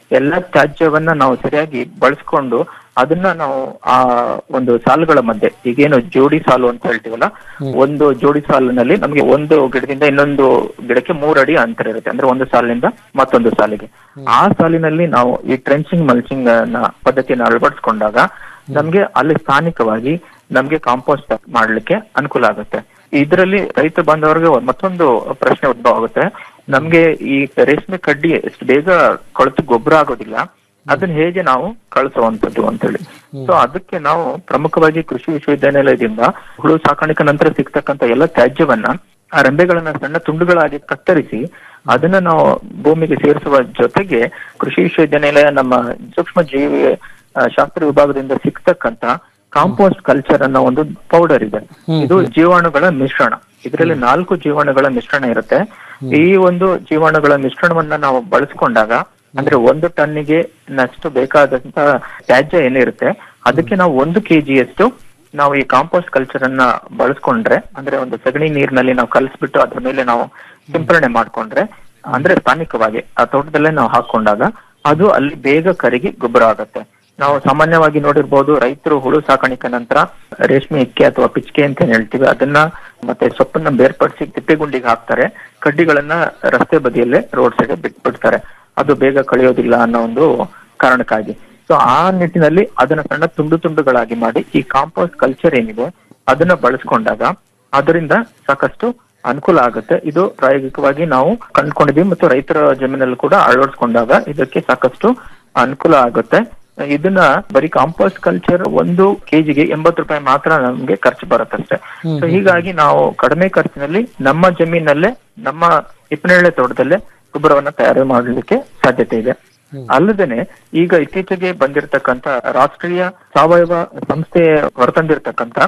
ಎಲ್ಲ ತ್ಯಾಜ್ಯವನ್ನ ನಾವು ಸರಿಯಾಗಿ ಬಳಸ್ಕೊಂಡು ಅದನ್ನ ನಾವು ಆ ಒಂದು ಸಾಲುಗಳ ಮಧ್ಯೆ ಈಗೇನು ಜೋಡಿ ಸಾಲು ಅಂತ ಹೇಳ್ತೀವಲ್ಲ ಒಂದು ಜೋಡಿ ಸಾಲಿನಲ್ಲಿ ನಮಗೆ ಒಂದು ಗಿಡದಿಂದ ಇನ್ನೊಂದು ಗಿಡಕ್ಕೆ ಮೂರ್ ಅಡಿ ಅಂತರ ಇರುತ್ತೆ ಅಂದ್ರೆ ಒಂದು ಸಾಲಿನಿಂದ ಮತ್ತೊಂದು ಸಾಲಿಗೆ ಆ ಸಾಲಿನಲ್ಲಿ ನಾವು ಈ ಟ್ರೆಂಚಿಂಗ್ ಮಲ್ಚಿಂಗ್ ನ ಪದ್ಧತಿಯನ್ನು ಅಳವಡಿಸ್ಕೊಂಡಾಗ ನಮ್ಗೆ ಅಲ್ಲಿ ಸ್ಥಾನಿಕವಾಗಿ ನಮ್ಗೆ ಕಾಂಪೋಸ್ಟ್ ಮಾಡ್ಲಿಕ್ಕೆ ಅನುಕೂಲ ಆಗುತ್ತೆ ಇದರಲ್ಲಿ ರೈತ ಬಾಂಧವರಿಗೆ ಒಂದ್- ಮತ್ತೊಂದು ಪ್ರಶ್ನೆ ಉದ್ಭವ ಆಗುತ್ತೆ ನಮ್ಗೆ ಈ ರೇಷ್ಮೆ ಕಡ್ಡಿ ಎಷ್ಟು ಬೇಗ ಕೊಳೆತು ಗೊಬ್ಬರ ಆಗೋದಿಲ್ಲ ಅದನ್ನ ಹೇಗೆ ನಾವು ಕಳಿಸುವಂತದ್ದು ಅಂತೇಳಿ ಸೊ ಅದಕ್ಕೆ ನಾವು ಪ್ರಮುಖವಾಗಿ ಕೃಷಿ ವಿಶ್ವವಿದ್ಯಾನಿಲಯದಿಂದ ಹುಳು ಸಾಕಾಣಿಕೆ ನಂತರ ಸಿಗ್ತಕ್ಕಂತ ಎಲ್ಲ ತ್ಯಾಜ್ಯವನ್ನ ಆ ರೆಂಬೆಗಳನ್ನ ಸಣ್ಣ ತುಂಡುಗಳಾಗಿ ಕತ್ತರಿಸಿ ಅದನ್ನ ನಾವು ಭೂಮಿಗೆ ಸೇರಿಸುವ ಜೊತೆಗೆ ಕೃಷಿ ವಿಶ್ವವಿದ್ಯಾನಿಲಯ ನಮ್ಮ ಸೂಕ್ಷ್ಮ ಜೀವಿ ಆ, ಶಾಸ್ತ್ರ ವಿಭಾಗದಿಂದ ಸಿಗ್ತಕ್ಕಂತ ಕಾಂಪೋಸ್ಟ್ ಕಲ್ಚರ್ ಅನ್ನೋ ಒಂದು ಪೌಡರ್ ಇದೆ ಇದು ಜೀವಾಣುಗಳ ಮಿಶ್ರಣ ಇದರಲ್ಲಿ ನಾಲ್ಕು ಜೀವಾಣುಗಳ ಮಿಶ್ರಣ ಇರುತ್ತೆ ಈ ಒಂದು ಜೀವಾಣುಗಳ ಮಿಶ್ರಣವನ್ನ ನಾವು ಬಳಸ್ಕೊಂಡಾಗ ಅಂದ್ರೆ ಒಂದು ಟನ್ನಿಗೆ ನಷ್ಟು ಬೇಕಾದಂತ ತ್ಯಾಜ್ಯ ಏನಿರುತ್ತೆ ಅದಕ್ಕೆ ನಾವು ಒಂದು ಕೆಜಿಯಷ್ಟು ನಾವು ಈ ಕಾಂಪೋಸ್ಟ್ ಕಲ್ಚರ್ ಅನ್ನ ಬಳಸ್ಕೊಂಡ್ರೆ ಅಂದ್ರೆ ಒಂದು ಸಗಣಿ ನೀರಿನಲ್ಲಿ ನಾವು ಕಲಿಸ್ಬಿಟ್ಟು ಅದ್ರ ಮೇಲೆ ನಾವು ಸಿಂಪರಣೆ ಮಾಡ್ಕೊಂಡ್ರೆ ಅಂದ್ರೆ ಸ್ಥಾನಿಕವಾಗಿ ಆ ತೋಟದಲ್ಲೇ ನಾವು ಹಾಕೊಂಡಾಗ ಅದು ಅಲ್ಲಿ ಬೇಗ ಕರಗಿ ಗೊಬ್ಬರ ಆಗುತ್ತೆ ನಾವು ಸಾಮಾನ್ಯವಾಗಿ ನೋಡಿರ್ಬೋದು ರೈತರು ಹುಳು ಸಾಕಾಣಿಕೆ ನಂತರ ರೇಷ್ಮೆ ಇಕ್ಕೆ ಅಥವಾ ಪಿಚ್ಕೆ ಅಂತ ಏನ್ ಹೇಳ್ತೀವಿ ಅದನ್ನ ಮತ್ತೆ ಸೊಪ್ಪನ್ನ ಬೇರ್ಪಡಿಸಿ ತಿಪ್ಪೆಗುಂಡಿಗೆ ಹಾಕ್ತಾರೆ ಕಡ್ಡಿಗಳನ್ನ ರಸ್ತೆ ಬದಿಯಲ್ಲೇ ರೋಡ್ ಸೈಡ್ ಬಿಟ್ಬಿಡ್ತಾರೆ ಅದು ಬೇಗ ಕಳಿಯೋದಿಲ್ಲ ಅನ್ನೋ ಒಂದು ಕಾರಣಕ್ಕಾಗಿ ಸೊ ಆ ನಿಟ್ಟಿನಲ್ಲಿ ಅದನ್ನ ಸಣ್ಣ ತುಂಡು ತುಂಡುಗಳಾಗಿ ಮಾಡಿ ಈ ಕಾಂಪೋಸ್ಟ್ ಕಲ್ಚರ್ ಏನಿದೆ ಅದನ್ನ ಬಳಸ್ಕೊಂಡಾಗ ಅದರಿಂದ ಸಾಕಷ್ಟು ಅನುಕೂಲ ಆಗುತ್ತೆ ಇದು ಪ್ರಾಯೋಗಿಕವಾಗಿ ನಾವು ಕಂಡುಕೊಂಡಿದೀವಿ ಮತ್ತು ರೈತರ ಜಮೀನಲ್ಲಿ ಕೂಡ ಅಳವಡಿಸ್ಕೊಂಡಾಗ ಇದಕ್ಕೆ ಸಾಕಷ್ಟು ಅನುಕೂಲ ಆಗುತ್ತೆ ಇದನ್ನ ಬರೀ ಕಾಂಪೋಸ್ಟ್ ಕಲ್ಚರ್ ಒಂದು ಕೆಜಿಗೆ ಎಂಬತ್ತು ರೂಪಾಯಿ ಮಾತ್ರ ನಮ್ಗೆ ಖರ್ಚು ಬರುತ್ತಷ್ಟೇ ಸೊ ಹೀಗಾಗಿ ನಾವು ಕಡಿಮೆ ಖರ್ಚಿನಲ್ಲಿ ನಮ್ಮ ಜಮೀನಲ್ಲೇ ನಮ್ಮ ಹಿಪ್ಪನೇಳೆ ತೋಟದಲ್ಲೇ ಗೊಬ್ಬರವನ್ನ ತಯಾರು ಮಾಡಲಿಕ್ಕೆ ಸಾಧ್ಯತೆ ಇದೆ ಅಲ್ಲದೇನೆ ಈಗ ಇತ್ತೀಚೆಗೆ ಬಂದಿರತಕ್ಕಂತ ರಾಷ್ಟ್ರೀಯ ಸಾವಯವ ಸಂಸ್ಥೆ ಹೊರತಂದಿರತಕ್ಕಂತ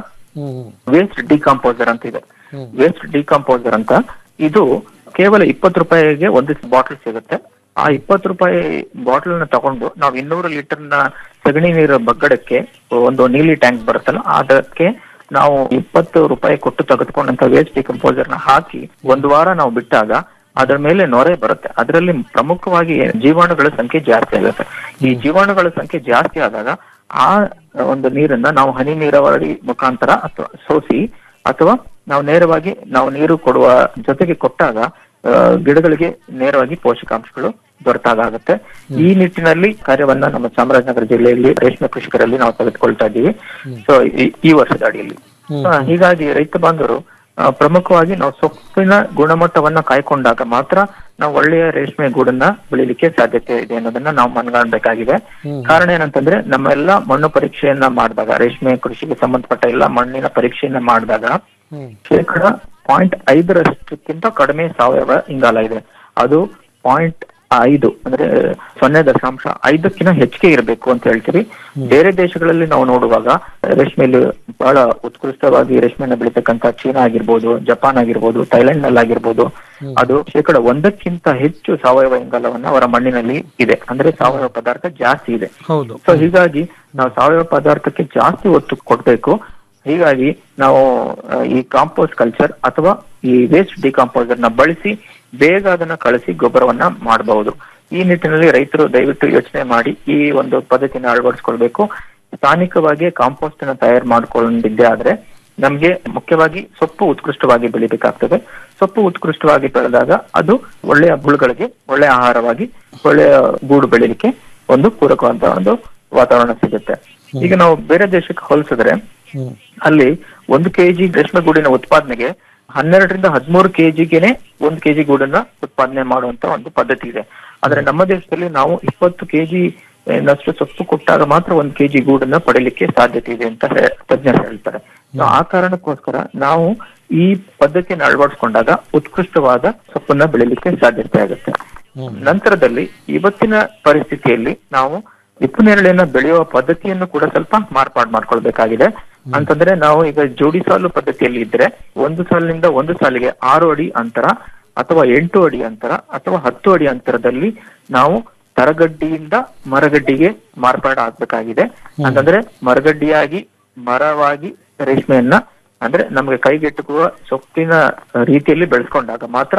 ವೇಸ್ಟ್ ಡಿಕಾಂಪೋಸರ್ ಅಂತ ಇದೆ ವೇಸ್ಟ್ ಡಿಕಾಂಪೋಸರ್ ಅಂತ ಇದು ಕೇವಲ ಇಪ್ಪತ್ತು ರೂಪಾಯಿಗೆ ಒಂದು ಬಾಟಲ್ ಸಿಗುತ್ತೆ ಆ ಇಪ್ಪತ್ತು ರೂಪಾಯಿ ಬಾಟಲ್ ನ ತಗೊಂಡು ನಾವು ಇನ್ನೂರು ಲೀಟರ್ ನ ಸಗಣಿ ನೀರು ಬಗ್ಗಡಕ್ಕೆ ಒಂದು ನೀಲಿ ಟ್ಯಾಂಕ್ ಬರುತ್ತಲ್ಲ ಅದಕ್ಕೆ ನಾವು ಇಪ್ಪತ್ತು ರೂಪಾಯಿ ಕೊಟ್ಟು ತೆಗೆದುಕೊಂಡಂತ ವೇಸ್ಟ್ ಡಿಕಂಪೋಸರ್ ನ ಹಾಕಿ ಒಂದು ವಾರ ನಾವು ಬಿಟ್ಟಾಗ ಅದರ ಮೇಲೆ ನೊರೆ ಬರುತ್ತೆ ಅದರಲ್ಲಿ ಪ್ರಮುಖವಾಗಿ ಜೀವಾಣುಗಳ ಸಂಖ್ಯೆ ಜಾಸ್ತಿ ಆಗುತ್ತೆ ಈ ಜೀವಾಣುಗಳ ಸಂಖ್ಯೆ ಜಾಸ್ತಿ ಆದಾಗ ಆ ಒಂದು ನೀರನ್ನ ನಾವು ಹನಿ ನೀರಾವರಿ ಮುಖಾಂತರ ಅಥವಾ ಸೋಸಿ ಅಥವಾ ನಾವು ನೇರವಾಗಿ ನಾವು ನೀರು ಕೊಡುವ ಜೊತೆಗೆ ಕೊಟ್ಟಾಗ ಆ, ಗಿಡಗಳಿಗೆ ನೇರವಾಗಿ ಪೋಷಕಾಂಶಗಳು ದೊರೆತಾಗುತ್ತೆ ಈ ನಿಟ್ಟಿನಲ್ಲಿ ಕಾರ್ಯವನ್ನ ನಮ್ಮ ಚಾಮರಾಜನಗರ ಜಿಲ್ಲೆಯಲ್ಲಿ ರೇಷ್ಮೆ ಕೃಷಿಕರಲ್ಲಿ ನಾವು ತೆಗೆದುಕೊಳ್ತಾ ಇದ್ದೀವಿ ಸೊ ಈ ವರ್ಷದ ಅಡಿಯಲ್ಲಿ ಆ, ಹೀಗಾಗಿ ರೈತ ಬಾಂಧವರು ಆ, ಪ್ರಮುಖವಾಗಿ ನಾವು ಸೊಪ್ಪಿನ ಗುಣಮಟ್ಟವನ್ನ ಕಾಯ್ಕೊಂಡಾಗ ಮಾತ್ರ ನಾವು ಒಳ್ಳೆಯ ರೇಷ್ಮೆ ಗೂಡನ್ನ ಬೆಳಿಲಿಕ್ಕೆ ಸಾಧ್ಯತೆ ಇದೆ ಅನ್ನೋದನ್ನ ನಾವು ಮನಗಾಣಬೇಕಾಗಿದೆ ಕಾರಣ ಏನಂತಂದ್ರೆ ನಮ್ಮೆಲ್ಲ ಮಣ್ಣು ಪರೀಕ್ಷೆಯನ್ನ ಮಾಡಿದಾಗ ರೇಷ್ಮೆ ಕೃಷಿಗೆ ಸಂಬಂಧಪಟ್ಟ ಎಲ್ಲ ಮಣ್ಣಿನ ಪರೀಕ್ಷೆಯನ್ನ ಮಾಡಿದಾಗ ಶೇಕಡ ಪಾಯಿಂಟ್ ಐದರಷ್ಟಕ್ಕಿಂತ ಕಡಿಮೆ ಸಾವಯವ ಇಂಗಾಲ ಇದೆ ಅದು ಪಾಯಿಂಟ್ ಐದು ಅಂದ್ರೆ ಸೊನ್ನೆ ದಶಾಂಶ ಐದಕ್ಕಿಂತ ಹೆಚ್ಚಿಗೆ ಇರಬೇಕು ಅಂತ ಹೇಳ್ತೀವಿ ಬೇರೆ ದೇಶಗಳಲ್ಲಿ ನಾವು ನೋಡುವಾಗ ರೇಷ್ಮೆಯಲ್ಲಿ ಬಹಳ ಉತ್ಕೃಷ್ಟವಾಗಿ ರೇಷ್ಮೆನ ಬೆಳೀತಕ್ಕಂತ ಚೀನಾ ಆಗಿರ್ಬೋದು ಜಪಾನ್ ಆಗಿರ್ಬೋದು ಥೈಲ್ಯಾಂಡ್ ನಲ್ಲಿ ಆಗಿರ್ಬೋದು ಅದು ಶೇಕಡ ಒಂದಕ್ಕಿಂತ ಹೆಚ್ಚು ಸಾವಯವ ಇಂಗಾಲವನ್ನ ಅವರ ಮಣ್ಣಿನಲ್ಲಿ ಇದೆ ಅಂದ್ರೆ ಸಾವಯವ ಪದಾರ್ಥ ಜಾಸ್ತಿ ಇದೆ ಹೌದು ಸೊ ಹೀಗಾಗಿ ನಾವು ಸಾವಯವ ಪದಾರ್ಥಕ್ಕೆ ಜಾಸ್ತಿ ಒತ್ತು ಕೊಡ್ಬೇಕು ಹೀಗಾಗಿ ನಾವು ಆ, ಈ ಕಾಂಪೋಸ್ಟ್ ಕಲ್ಚರ್ ಅಥವಾ ಈ ವೇಸ್ಟ್ ಡಿಕಾಂಪೋಸರ್ ನ ಬಳಸಿ ಬೇಗ ಅದನ್ನ ಕಳಿಸಿ ಗೊಬ್ಬರವನ್ನ ಮಾಡಬಹುದು ಈ ನಿಟ್ಟಿನಲ್ಲಿ ರೈತರು ದಯವಿಟ್ಟು ಯೋಚನೆ ಮಾಡಿ ಈ ಒಂದು ಪದ್ಧತಿನ ಅಳವಡಿಸ್ಕೊಳ್ಬೇಕು ಸ್ಥಾನಿಕವಾಗಿ ಕಾಂಪೋಸ್ಟ್ ಅನ್ನ ತಯಾರು ಮಾಡ್ಕೊಂಡಿದ್ದೆ ಆದ್ರೆ ನಮ್ಗೆ ಮುಖ್ಯವಾಗಿ ಸೊಪ್ಪು ಉತ್ಕೃಷ್ಟವಾಗಿ ಬೆಳಿಬೇಕಾಗ್ತದೆ ಸೊಪ್ಪು ಉತ್ಕೃಷ್ಟವಾಗಿ ಬೆಳೆದಾಗ ಅದು ಒಳ್ಳೆಯ ಹುಳುಗಳಿಗೆ ಒಳ್ಳೆಯ ಆಹಾರವಾಗಿ ಒಳ್ಳೆಯ ಗೂಡು ಬೆಳಿಲಿಕ್ಕೆ ಒಂದು ಪೂರಕವಾದ ಒಂದು ವಾತಾವರಣ ಸಿಗುತ್ತೆ ಈಗ ನಾವು ಬೇರೆ ದೇಶಕ್ಕೆ ಹೋಲಿಸಿದ್ರೆ ಅಲ್ಲಿ ಒಂದು ಕೆಜಿ ರೇಷ್ಮೆ ಗೂಡಿನ ಉತ್ಪಾದನೆಗೆ ಹನ್ನೆರಡರಿಂದ ಹದಿಮೂರು ಕೆಜಿಗೆನೆ ಒಂದು ಕೆಜಿ ಗೂಡನ್ನ ಉತ್ಪಾದನೆ ಮಾಡುವಂತ ಒಂದು ಪದ್ಧತಿ ಇದೆ ಆದ್ರೆ ನಮ್ಮ ದೇಶದಲ್ಲಿ ನಾವು ಇಪ್ಪತ್ತು ಕೆಜಿ ನಷ್ಟು ಸೊಪ್ಪು ಕೊಟ್ಟಾಗ ಮಾತ್ರ ಒಂದು ಕೆಜಿ ಗೂಡನ್ನ ಪಡಿಲಿಕ್ಕೆ ಸಾಧ್ಯತೆ ಇದೆ ಅಂತ ಹೇ- ತಜ್ಞರು ಹೇಳ್ತಾರೆ So, ಆ ಕಾರಣಕ್ಕೋಸ್ಕರ ನಾವು ಈ ಪದ್ಧತಿಯನ್ನು ಅಳವಡಿಸ್ಕೊಂಡಾಗ ಉತ್ಕೃಷ್ಟವಾದ ಸೊಪ್ಪನ್ನ ಬೆಳಿಲಿಕ್ಕೆ ಸಾಧ್ಯತೆ ಆಗುತ್ತೆ ನಂತರದಲ್ಲಿ ಇವತ್ತಿನ ಪರಿಸ್ಥಿತಿಯಲ್ಲಿ ನಾವು ಹಿಪ್ಪು ನೇರಳೆಯನ್ನ ಬೆಳೆಯುವ ಪದ್ಧತಿಯನ್ನು ಕೂಡ ಸ್ವಲ್ಪ ಮಾರ್ಪಾಡು ಮಾಡ್ಕೊಳ್ಬೇಕಾಗಿದೆ ಅಂತಂದ್ರೆ ನಾವು ಈಗ ಜೋಡಿ ಸಾಲು ಪದ್ಧತಿಯಲ್ಲಿ ಇದ್ರೆ ಒಂದು ಸಾಲಿನಿಂದ ಒಂದು ಸಾಲಿಗೆ ಆರು ಅಡಿ ಅಂತರ ಅಥವಾ ಎಂಟು ಅಡಿ ಅಂತರ ಅಥವಾ ಹತ್ತು ಅಡಿ ಅಂತರದಲ್ಲಿ ನಾವು ತರಗಡ್ಡಿಯಿಂದ ಮರಗಡ್ಡಿಗೆ ಮಾರ್ಪಾಡು ಆಗ್ಬೇಕಾಗಿದೆ ಅಂತಂದ್ರೆ ಮರಗಡ್ಡಿಯಾಗಿ ಮರವಾಗಿ ರೇಷ್ಮೆಯನ್ನ ಅಂದ್ರೆ ನಮಗೆ ಕೈಗೆಟುಕುವ ಸೊಪ್ಪಿನ ರೀತಿಯಲ್ಲಿ ಬೆಳೆಸ್ಕೊಂಡಾಗ ಮಾತ್ರ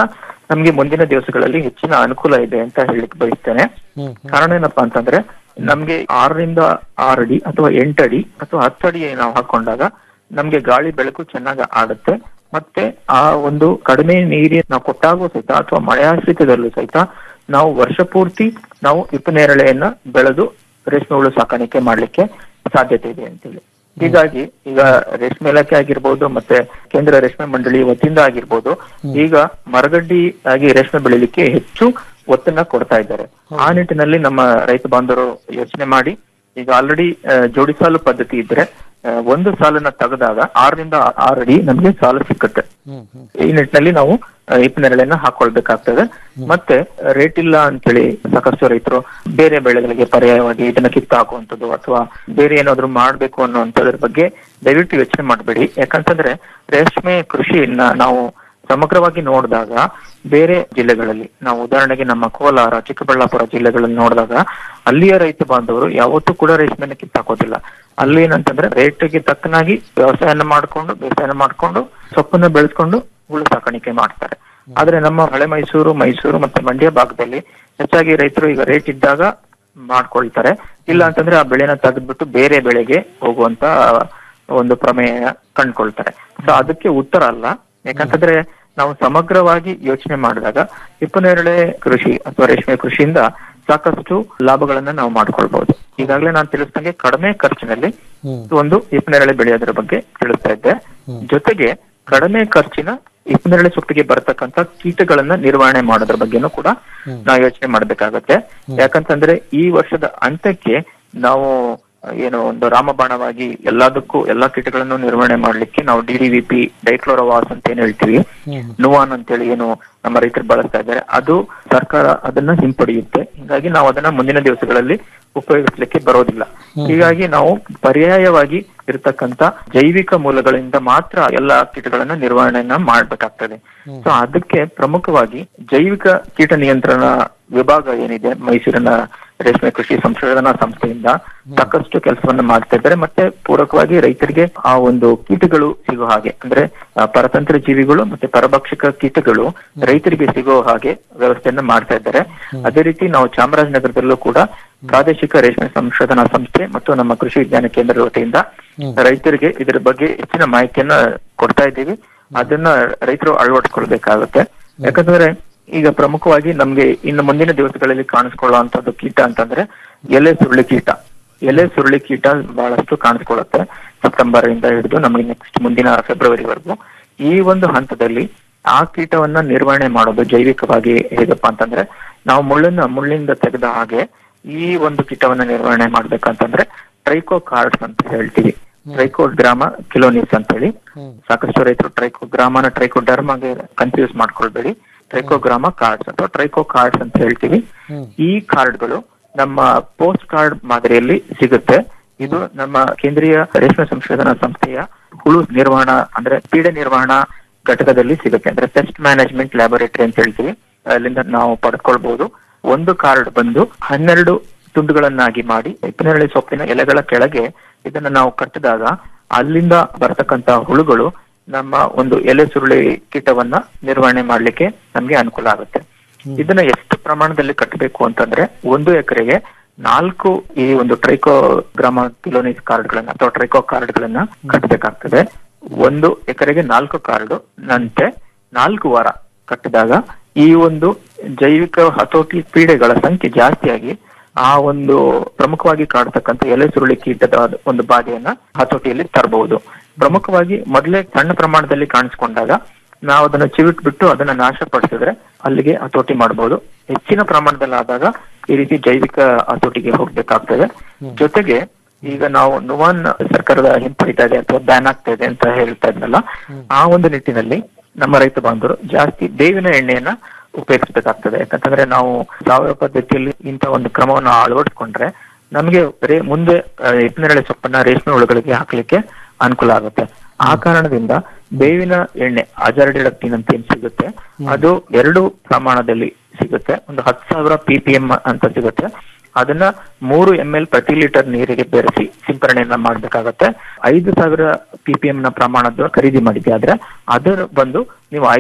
ನಮ್ಗೆ ಮುಂದಿನ ದಿವಸಗಳಲ್ಲಿ ಹೆಚ್ಚಿನ ಅನುಕೂಲ ಇದೆ ಅಂತ ಹೇಳಲಿಕ್ಕೆ ಬಯಸ್ತೇನೆ ಕಾರಣ ಏನಪ್ಪಾ ಅಂತಂದ್ರೆ ನಮ್ಗೆ ಆರರಿಂದ ಆರು ಅಡಿ ಅಥವಾ ಎಂಟಡಿ ಅಥವಾ ಹತ್ತು ಅಡಿ ನಾವು ಹಾಕೊಂಡಾಗ ನಮ್ಗೆ ಗಾಳಿ ಬೆಳಕು ಚೆನ್ನಾಗಿ ಆಡುತ್ತೆ ಮತ್ತೆ ಆ ಒಂದು ಕಡಿಮೆ ನೀರಿ ನಾವು ಕೊಟ್ಟಾಗೂ ಸಹಿತ ಅಥವಾ ಮಳೆಯಾಶ್ರಿತದಲ್ಲೂ ಸಹಿತ ನಾವು ವರ್ಷ ಪೂರ್ತಿ ನಾವು ಹಿಪ್ಪನೇರಳೆಯನ್ನ ಬೆಳೆದು ರೇಷ್ಮೆ ಹುಳು ಸಾಕಾಣಿಕೆ ಮಾಡ್ಲಿಕ್ಕೆ ಸಾಧ್ಯತೆ ಇದೆ ಅಂತೇಳಿ ಹೀಗಾಗಿ ಈಗ ರೇಷ್ಮೆ ಇಲಾಖೆ ಆಗಿರ್ಬೋದು ಮತ್ತೆ ಕೇಂದ್ರ ರೇಷ್ಮೆ ಮಂಡಳಿ ವತಿಯಿಂದ ಆಗಿರ್ಬೋದು ಈಗ ಮರಗಡ್ಡಿ ಆಗಿ ರೇಷ್ಮೆ ಬೆಳಿಲಿಕ್ಕೆ ಹೆಚ್ಚು ಒತ್ತನ್ನ ಕೊಡ್ತಾ ಇದ್ದಾರೆ ಆ ನಿಟ್ಟಿನಲ್ಲಿ ನಮ್ಮ ರೈತ ಬಾಂಧವರು ಯೋಚನೆ ಮಾಡಿ ಈಗ ಆಲ್ರೆಡಿ ಜೋಡಿ ಸಾಲು ಪದ್ಧತಿ ಇದ್ರೆ ಆ, ಒಂದು ಸಾಲನ್ನ ತೆಗೆದಾಗ ಆರರಿಂದ ಆರು ಅಡಿ ನಮ್ಗೆ ಸಾಲು ಸಿಕ್ಕುತ್ತೆ ಈ ನಿಟ್ಟಿನಲ್ಲಿ ನಾವು ಆ, ಹಿಪ್ಪನೇರಳೆಯನ್ನ ಹಾಕೊಳ್ಬೇಕಾಗ್ತದೆ ಮತ್ತೆ ರೇಟ್ ಇಲ್ಲ ಅಂತೇಳಿ ಸಾಕಷ್ಟು ರೈತರು ಬೇರೆ ಬೆಳೆಗಳಿಗೆ ಪರ್ಯಾಯವಾಗಿ ಇದನ್ನ ಕಿತ್ತು ಹಾಕುವಂಥದ್ದು ಅಥವಾ ಬೇರೆ ಏನಾದ್ರು ಮಾಡ್ಬೇಕು ಅನ್ನುವಂಥದ್ರ ಬಗ್ಗೆ ದಯವಿಟ್ಟು ಯೋಚನೆ ಮಾಡಬೇಡಿ ಯಾಕಂತಂದ್ರೆ ರೇಷ್ಮೆ ಕೃಷಿಯನ್ನ ನಾವು ಸಮಗ್ರವಾಗಿ ನೋಡಿದಾಗ ಬೇರೆ ಜಿಲ್ಲೆಗಳಲ್ಲಿ ನಾವು ಉದಾಹರಣೆಗೆ ನಮ್ಮ ಕೋಲಾರ ಚಿಕ್ಕಬಳ್ಳಾಪುರ ಜಿಲ್ಲೆಗಳಲ್ಲಿ ನೋಡಿದಾಗ ಅಲ್ಲಿಯ ರೈತ ಬಾಂಧವರು ಯಾವತ್ತೂ ಕೂಡ ರೇಷ್ಮೆನ ಕಿತ್ತಾಕೋದಿಲ್ಲ ಅಲ್ಲಿ ಏನಂತಂದ್ರೆ ರೇಟ್ಗೆ ತಕ್ಕನಾಗಿ ವ್ಯವಸಾಯನ ಮಾಡ್ಕೊಂಡು ಬೇಸಾಯನ ಮಾಡ್ಕೊಂಡು ಸೊಪ್ಪನ್ನ ಬೆಳೆಸ್ಕೊಂಡು ಹುಳು ಸಾಕಾಣಿಕೆ ಮಾಡ್ತಾರೆ ಆದ್ರೆ ನಮ್ಮ ಹಳೆ ಮೈಸೂರು ಮೈಸೂರು ಮತ್ತೆ ಮಂಡ್ಯ ಭಾಗದಲ್ಲಿ ಹೆಚ್ಚಾಗಿ ರೈತರು ಈಗ ರೇಟ್ ಇದ್ದಾಗ ಮಾಡ್ಕೊಳ್ತಾರೆ ಇಲ್ಲ ಅಂತಂದ್ರೆ ಆ ಬೆಳೆನ ತೆಗೆದ್ಬಿಟ್ಟು ಬೇರೆ ಬೆಳೆಗೆ ಹೋಗುವಂತ ಒಂದು ಪ್ರಮೇಯ ಕಂಡ್ಕೊಳ್ತಾರೆ ಸೊ ಅದಕ್ಕೆ ಉತ್ತರ ಅಲ್ಲ ಯಾಕಂತಂದ್ರೆ ನಾವು ಸಮಗ್ರವಾಗಿ ಯೋಚನೆ ಮಾಡಿದಾಗ ಹಿಪ್ಪನೇರಳೆ ಕೃಷಿ ಅಥವಾ ರೇಷ್ಮೆ ಕೃಷಿಯಿಂದ ಸಾಕಷ್ಟು ಲಾಭಗಳನ್ನ ನಾವು ಮಾಡ್ಕೊಳ್ಬಹುದು ಈಗಾಗಲೇ ನಾನು ತಿಳಿಸ್ದಂಗೆ ಕಡಿಮೆ ಖರ್ಚಿನಲ್ಲಿ ಒಂದು ಹಿಪ್ಪನೇರಳೆ ಬೆಳೆಯೋದ್ರ ಬಗ್ಗೆ ತಿಳಿಸ್ತಾ ಇದ್ದೆ ಜೊತೆಗೆ ಕಡಿಮೆ ಖರ್ಚಿನ ಹಿಪ್ಪನೇರಳೆ ಸೊಪ್ಪಿಗೆ ಬರತಕ್ಕಂತ ಕೀಟಗಳನ್ನ ನಿರ್ವಹಣೆ ಮಾಡೋದ್ರ ಬಗ್ಗೆನೂ ಕೂಡ ನಾವು ಯೋಚನೆ ಮಾಡ್ಬೇಕಾಗತ್ತೆ ಯಾಕಂತಂದ್ರೆ ಈ ವರ್ಷದ ಅಂತ್ಯಕ್ಕೆ ನಾವು ಏನು ಒಂದು ರಾಮಬಾಣವಾಗಿ ಎಲ್ಲದಕ್ಕೂ ಎಲ್ಲಾ ಕೀಟಗಳನ್ನು ನಿರ್ವಹಣೆ ಮಾಡ್ಲಿಕ್ಕೆ ನಾವು D D V P dichlorvos ಅಂತ ಏನ್ ಹೇಳ್ತೀವಿ ನುವಾನ್ ಅಂತೇಳಿ ಏನು ನಮ್ಮ ರೈತರು ಬಳಸ್ತಾ ಇದ್ದಾರೆ ಅದು ಸರ್ಕಾರ ಅದನ್ನ ಹಿಂಪಡೆಯುತ್ತೆ ಹೀಗಾಗಿ ನಾವು ಅದನ್ನ ಮುಂದಿನ ದಿವಸಗಳಲ್ಲಿ ಉಪಯೋಗಿಸ್ಲಿಕ್ಕೆ ಬರೋದಿಲ್ಲ ಹೀಗಾಗಿ ನಾವು ಪರ್ಯಾಯವಾಗಿ ಇರತಕ್ಕಂತ ಜೈವಿಕ ಮೂಲಗಳಿಂದ ಮಾತ್ರ ಎಲ್ಲಾ ಕೀಟಗಳನ್ನ ನಿರ್ವಹಣೆಯನ್ನ ಮಾಡ್ಬೇಕಾಗ್ತದೆ ಸೊ ಅದಕ್ಕೆ ಪ್ರಮುಖವಾಗಿ ಜೈವಿಕ ಕೀಟ ನಿಯಂತ್ರಣ ವಿಭಾಗ ಏನಿದೆ ಮೈಸೂರಿನ ರೇಷ್ಮೆ ಕೃಷಿ ಸಂಶೋಧನಾ ಸಂಸ್ಥೆಯಿಂದ ಸಾಕಷ್ಟು ಕೆಲಸವನ್ನ ಮಾಡ್ತಾ ಇದ್ದಾರೆ ಮತ್ತೆ ಪೂರಕವಾಗಿ ರೈತರಿಗೆ ಆ ಒಂದು ಕೀಟಗಳು ಸಿಗೋ ಹಾಗೆ ಅಂದ್ರೆ ಆ, ಪರತಂತ್ರ ಜೀವಿಗಳು ಮತ್ತೆ ಪರಭಕ್ಷಕ ಕೀಟಗಳು ರೈತರಿಗೆ ಸಿಗೋ ಹಾಗೆ ವ್ಯವಸ್ಥೆಯನ್ನ ಮಾಡ್ತಾ ಇದ್ದಾರೆ ಅದೇ ರೀತಿ ನಾವು ಚಾಮರಾಜನಗರದಲ್ಲೂ ಕೂಡ ಪ್ರಾದೇಶಿಕ ರೇಷ್ಮೆ ಸಂಶೋಧನಾ ಸಂಸ್ಥೆ ಮತ್ತು ನಮ್ಮ ಕೃಷಿ ವಿಜ್ಞಾನ ಕೇಂದ್ರದ ವತಿಯಿಂದ ರೈತರಿಗೆ ಇದರ ಬಗ್ಗೆ ಹೆಚ್ಚಿನ ಮಾಹಿತಿಯನ್ನ ಕೊಡ್ತಾ ಇದ್ದೀವಿ ಅದನ್ನ ರೈತರು ಅಳವಡಿಸ್ಕೊಳ್ಬೇಕಾಗುತ್ತೆ ಯಾಕಂದ್ರೆ ಈಗ ಪ್ರಮುಖವಾಗಿ ನಮ್ಗೆ ಇನ್ನು ಮುಂದಿನ ದಿವಸಗಳಲ್ಲಿ ಕಾಣಿಸ್ಕೊಳ್ಳುವಂತದ್ದು ಕೀಟ ಅಂತಂದ್ರೆ ಎಲೆ ಸುರುಳಿ ಕೀಟ ಎಲೆ ಸುರುಳಿ ಕೀಟ ಬಹಳಷ್ಟು ಕಾಣಿಸ್ಕೊಳ್ಳುತ್ತೆ ಸೆಪ್ಟೆಂಬರ್ ಇಂದ ಹಿಡಿದು ನಮಗೆ ನೆಕ್ಸ್ಟ್ ಮುಂದಿನ ಫೆಬ್ರವರಿವರೆಗೂ ಈ ಒಂದು ಹಂತದಲ್ಲಿ ಆ ಕೀಟವನ್ನ ನಿರ್ವಹಣೆ ಮಾಡೋದು ಜೈವಿಕವಾಗಿ ಹೇಗಪ್ಪ ಅಂತಂದ್ರೆ ನಾವು ಮುಳ್ಳನ್ನ ಮುಳ್ಳಿಂದ ತೆಗೆದ ಹಾಗೆ ಈ ಒಂದು ಕೀಟವನ್ನ ನಿರ್ವಹಣೆ ಮಾಡ್ಬೇಕಂತಂದ್ರೆ ಟ್ರೈಕೋ ಕಾರ್ಡ್ಸ್ ಅಂತ ಹೇಳ್ತೀವಿ ಟ್ರೈಕೋಗ್ರಾಮ ಕಿಲೋನಿಸ್ ಅಂತ ಹೇಳಿ ಸಾಕಷ್ಟು ರೈತರು ಟ್ರೈಕೋಗ್ರಾಮನ ಟ್ರೈಕೋಡರ್ಮಾಗೆ ಕನ್ಫ್ಯೂಸ್ ಮಾಡ್ಕೊಳ್ಬೇಡಿ ಟ್ರೈಕೋಗ್ರಾಮ ಕಾರ್ಡ್ಸ್ ಅಥವಾ ಟ್ರೈಕೋ ಕಾರ್ಡ್ಸ್ ಅಂತ ಹೇಳ್ತೀವಿ ಈ ಕಾರ್ಡ್ಗಳು ನಮ್ಮ ಪೋಸ್ಟ್ ಕಾರ್ಡ್ ಮಾದರಿಯಲ್ಲಿ ಸಿಗುತ್ತೆ ಇದು ನಮ್ಮ ಕೇಂದ್ರೀಯ ರೇಷ್ಮೆ ಸಂಶೋಧನಾ ಸಂಸ್ಥೆಯ ಹುಳು ನಿರ್ವಹಣಾ ಅಂದ್ರೆ ಪೀಡೆ ನಿರ್ವಹಣಾ ಘಟಕದಲ್ಲಿ ಸಿಗುತ್ತೆ ಅಂದ್ರೆ ಪೆಸ್ಟ್ ಮ್ಯಾನೇಜ್ಮೆಂಟ್ ಲ್ಯಾಬೊರೇಟರಿ ಅಂತ ಹೇಳ್ತೀವಿ ಅಲ್ಲಿಂದ ನಾವು ಪಡ್ಕೊಳ್ಬಹುದು ಒಂದು ಕಾರ್ಡ್ ಬಂದು ಹನ್ನೆರಡು ತುಂಡುಗಳನ್ನಾಗಿ ಮಾಡಿ ಹಿಪ್ಪನೇರಳೆ ಸೊಪ್ಪಿನ ಎಲೆಗಳ ಕೆಳಗೆ ಇದನ್ನ ನಾವು ಕಟ್ಟಿದಾಗ ಅಲ್ಲಿಂದ ಬರತಕ್ಕಂತ ಹುಳುಗಳು ನಮ್ಮ ಒಂದು ಎಲೆ ಸುರುಳಿ ಕೀಟವನ್ನ ನಿರ್ವಹಣೆ ಮಾಡ್ಲಿಕ್ಕೆ ನಮ್ಗೆ ಅನುಕೂಲ ಆಗುತ್ತೆ ಇದನ್ನ ಎಷ್ಟು ಪ್ರಮಾಣದಲ್ಲಿ ಕಟ್ಟಬೇಕು ಅಂತಂದ್ರೆ ಒಂದು ಎಕರೆಗೆ ನಾಲ್ಕು ಈ ಒಂದು ಟ್ರೈಕೋಗ್ರಾಮ ಕಿಲೋನಿಸ್ ಕಾರ್ಡ್ಗಳನ್ನ ಅಥವಾ ಟ್ರೈಕೋ ಕಾರ್ಡ್ಗಳನ್ನ ಕಟ್ಟಬೇಕಾಗ್ತದೆ ಒಂದು ಎಕರೆಗೆ ನಾಲ್ಕು ಕಾರ್ಡ್ ನಂತೆ ನಾಲ್ಕು ವಾರ ಕಟ್ಟಿದಾಗ ಈ ಒಂದು ಜೈವಿಕ ಹತೋಟಿ ಪೀಡೆಗಳ ಸಂಖ್ಯೆ ಜಾಸ್ತಿಯಾಗಿ ಆ ಒಂದು ಪ್ರಮುಖವಾಗಿ ಕಾಡ್ತಕ್ಕಂಥ ಎಲೆ ಸುರುಳಿ ಕೀಟದ ಒಂದು ಬಾಧೆಯನ್ನ ಹತೋಟಿಯಲ್ಲಿ ತರಬಹುದು ಪ್ರಮುಖವಾಗಿ ಮೊದಲೇ ಸಣ್ಣ ಪ್ರಮಾಣದಲ್ಲಿ ಕಾಣಿಸ್ಕೊಂಡಾಗ ನಾವು ಅದನ್ನ ಚಿವಿಟ್ಬಿಟ್ಟು ಅದನ್ನ ನಾಶಪಡಿಸಿದ್ರೆ ಅಲ್ಲಿಗೆ ಹತೋಟಿ ಮಾಡಬಹುದು ಹೆಚ್ಚಿನ ಪ್ರಮಾಣದಲ್ಲಿ ಆದಾಗ ಈ ರೀತಿ ಜೈವಿಕ ಹತೋಟಿಗೆ ಹೋಗ್ಬೇಕಾಗ್ತದೆ ಜೊತೆಗೆ ಈಗ ನಾವು ನುವಾನ್ ಸರ್ಕಾರದ ಹಿಂಪಡಿತಾ ಇದೆ ಅಥವಾ ಬ್ಯಾನ್ ಆಗ್ತಾ ಇದೆ ಅಂತ ಹೇಳ್ತಾ ಇದ್ನಲ್ಲ ಆ ಒಂದು ನಿಟ್ಟಿನಲ್ಲಿ ನಮ್ಮ ರೈತ ಬಾಂಧವರು ಜಾಸ್ತಿ ಬೇವಿನ ಎಣ್ಣೆಯನ್ನ ಉಪಯೋಗಿಸಬೇಕಾಗ್ತದೆ ಯಾಕಂತಂದ್ರೆ ನಾವು ಸಾವಯವ ಪದ್ಧತಿಯಲ್ಲಿ ಇಂಥ ಒಂದು ಕ್ರಮವನ್ನು ಅಳವಡಿಸ್ಕೊಂಡ್ರೆ ನಮಗೆ ಬರೀ ಮುಂದೆ ಆ, ಹಿಪ್ಪನೇರಳೆ ಸೊಪ್ಪನ್ನ ರೇಷ್ಮೆ ಹುಳುಗಳಿಗೆ ಹಾಕ್ಲಿಕ್ಕೆ ಅನುಕೂಲ ಆಗುತ್ತೆ ಆ ಕಾರಣದಿಂದ ಬೇವಿನ ಎಣ್ಣೆ ಅಜಾರ್ಡಿಡಕ್ಟಿನ್ ಅಂತ ಏನ್ ಸಿಗುತ್ತೆ ಅದು ಎರಡು ಪ್ರಮಾಣದಲ್ಲಿ ಸಿಗುತ್ತೆ ಒಂದು ಹತ್ತು ಸಾವಿರ ಪಿ ಪಿ ಎಂ ಅಂತ ಸಿಗುತ್ತೆ ಅದನ್ನ ಮೂರು ಎಂ ಎಲ್ ಪ್ರತಿ ಲೀಟರ್ ನೀರಿಗೆ ಬೆರೆಸಿ ಸಿಂಪರಣೆಯನ್ನ ಮಾಡ್ಬೇಕಾಗತ್ತೆ ಐದು ಸಾವಿರ ಪಿ ಪಿ ಎಂ ನ ಪ್ರಮಾಣದ ಖರೀದಿ ಮಾಡಿದ್ದೆ ಆದ್ರೆ ಅದರ ಬಂದು ನೀವು ಐದು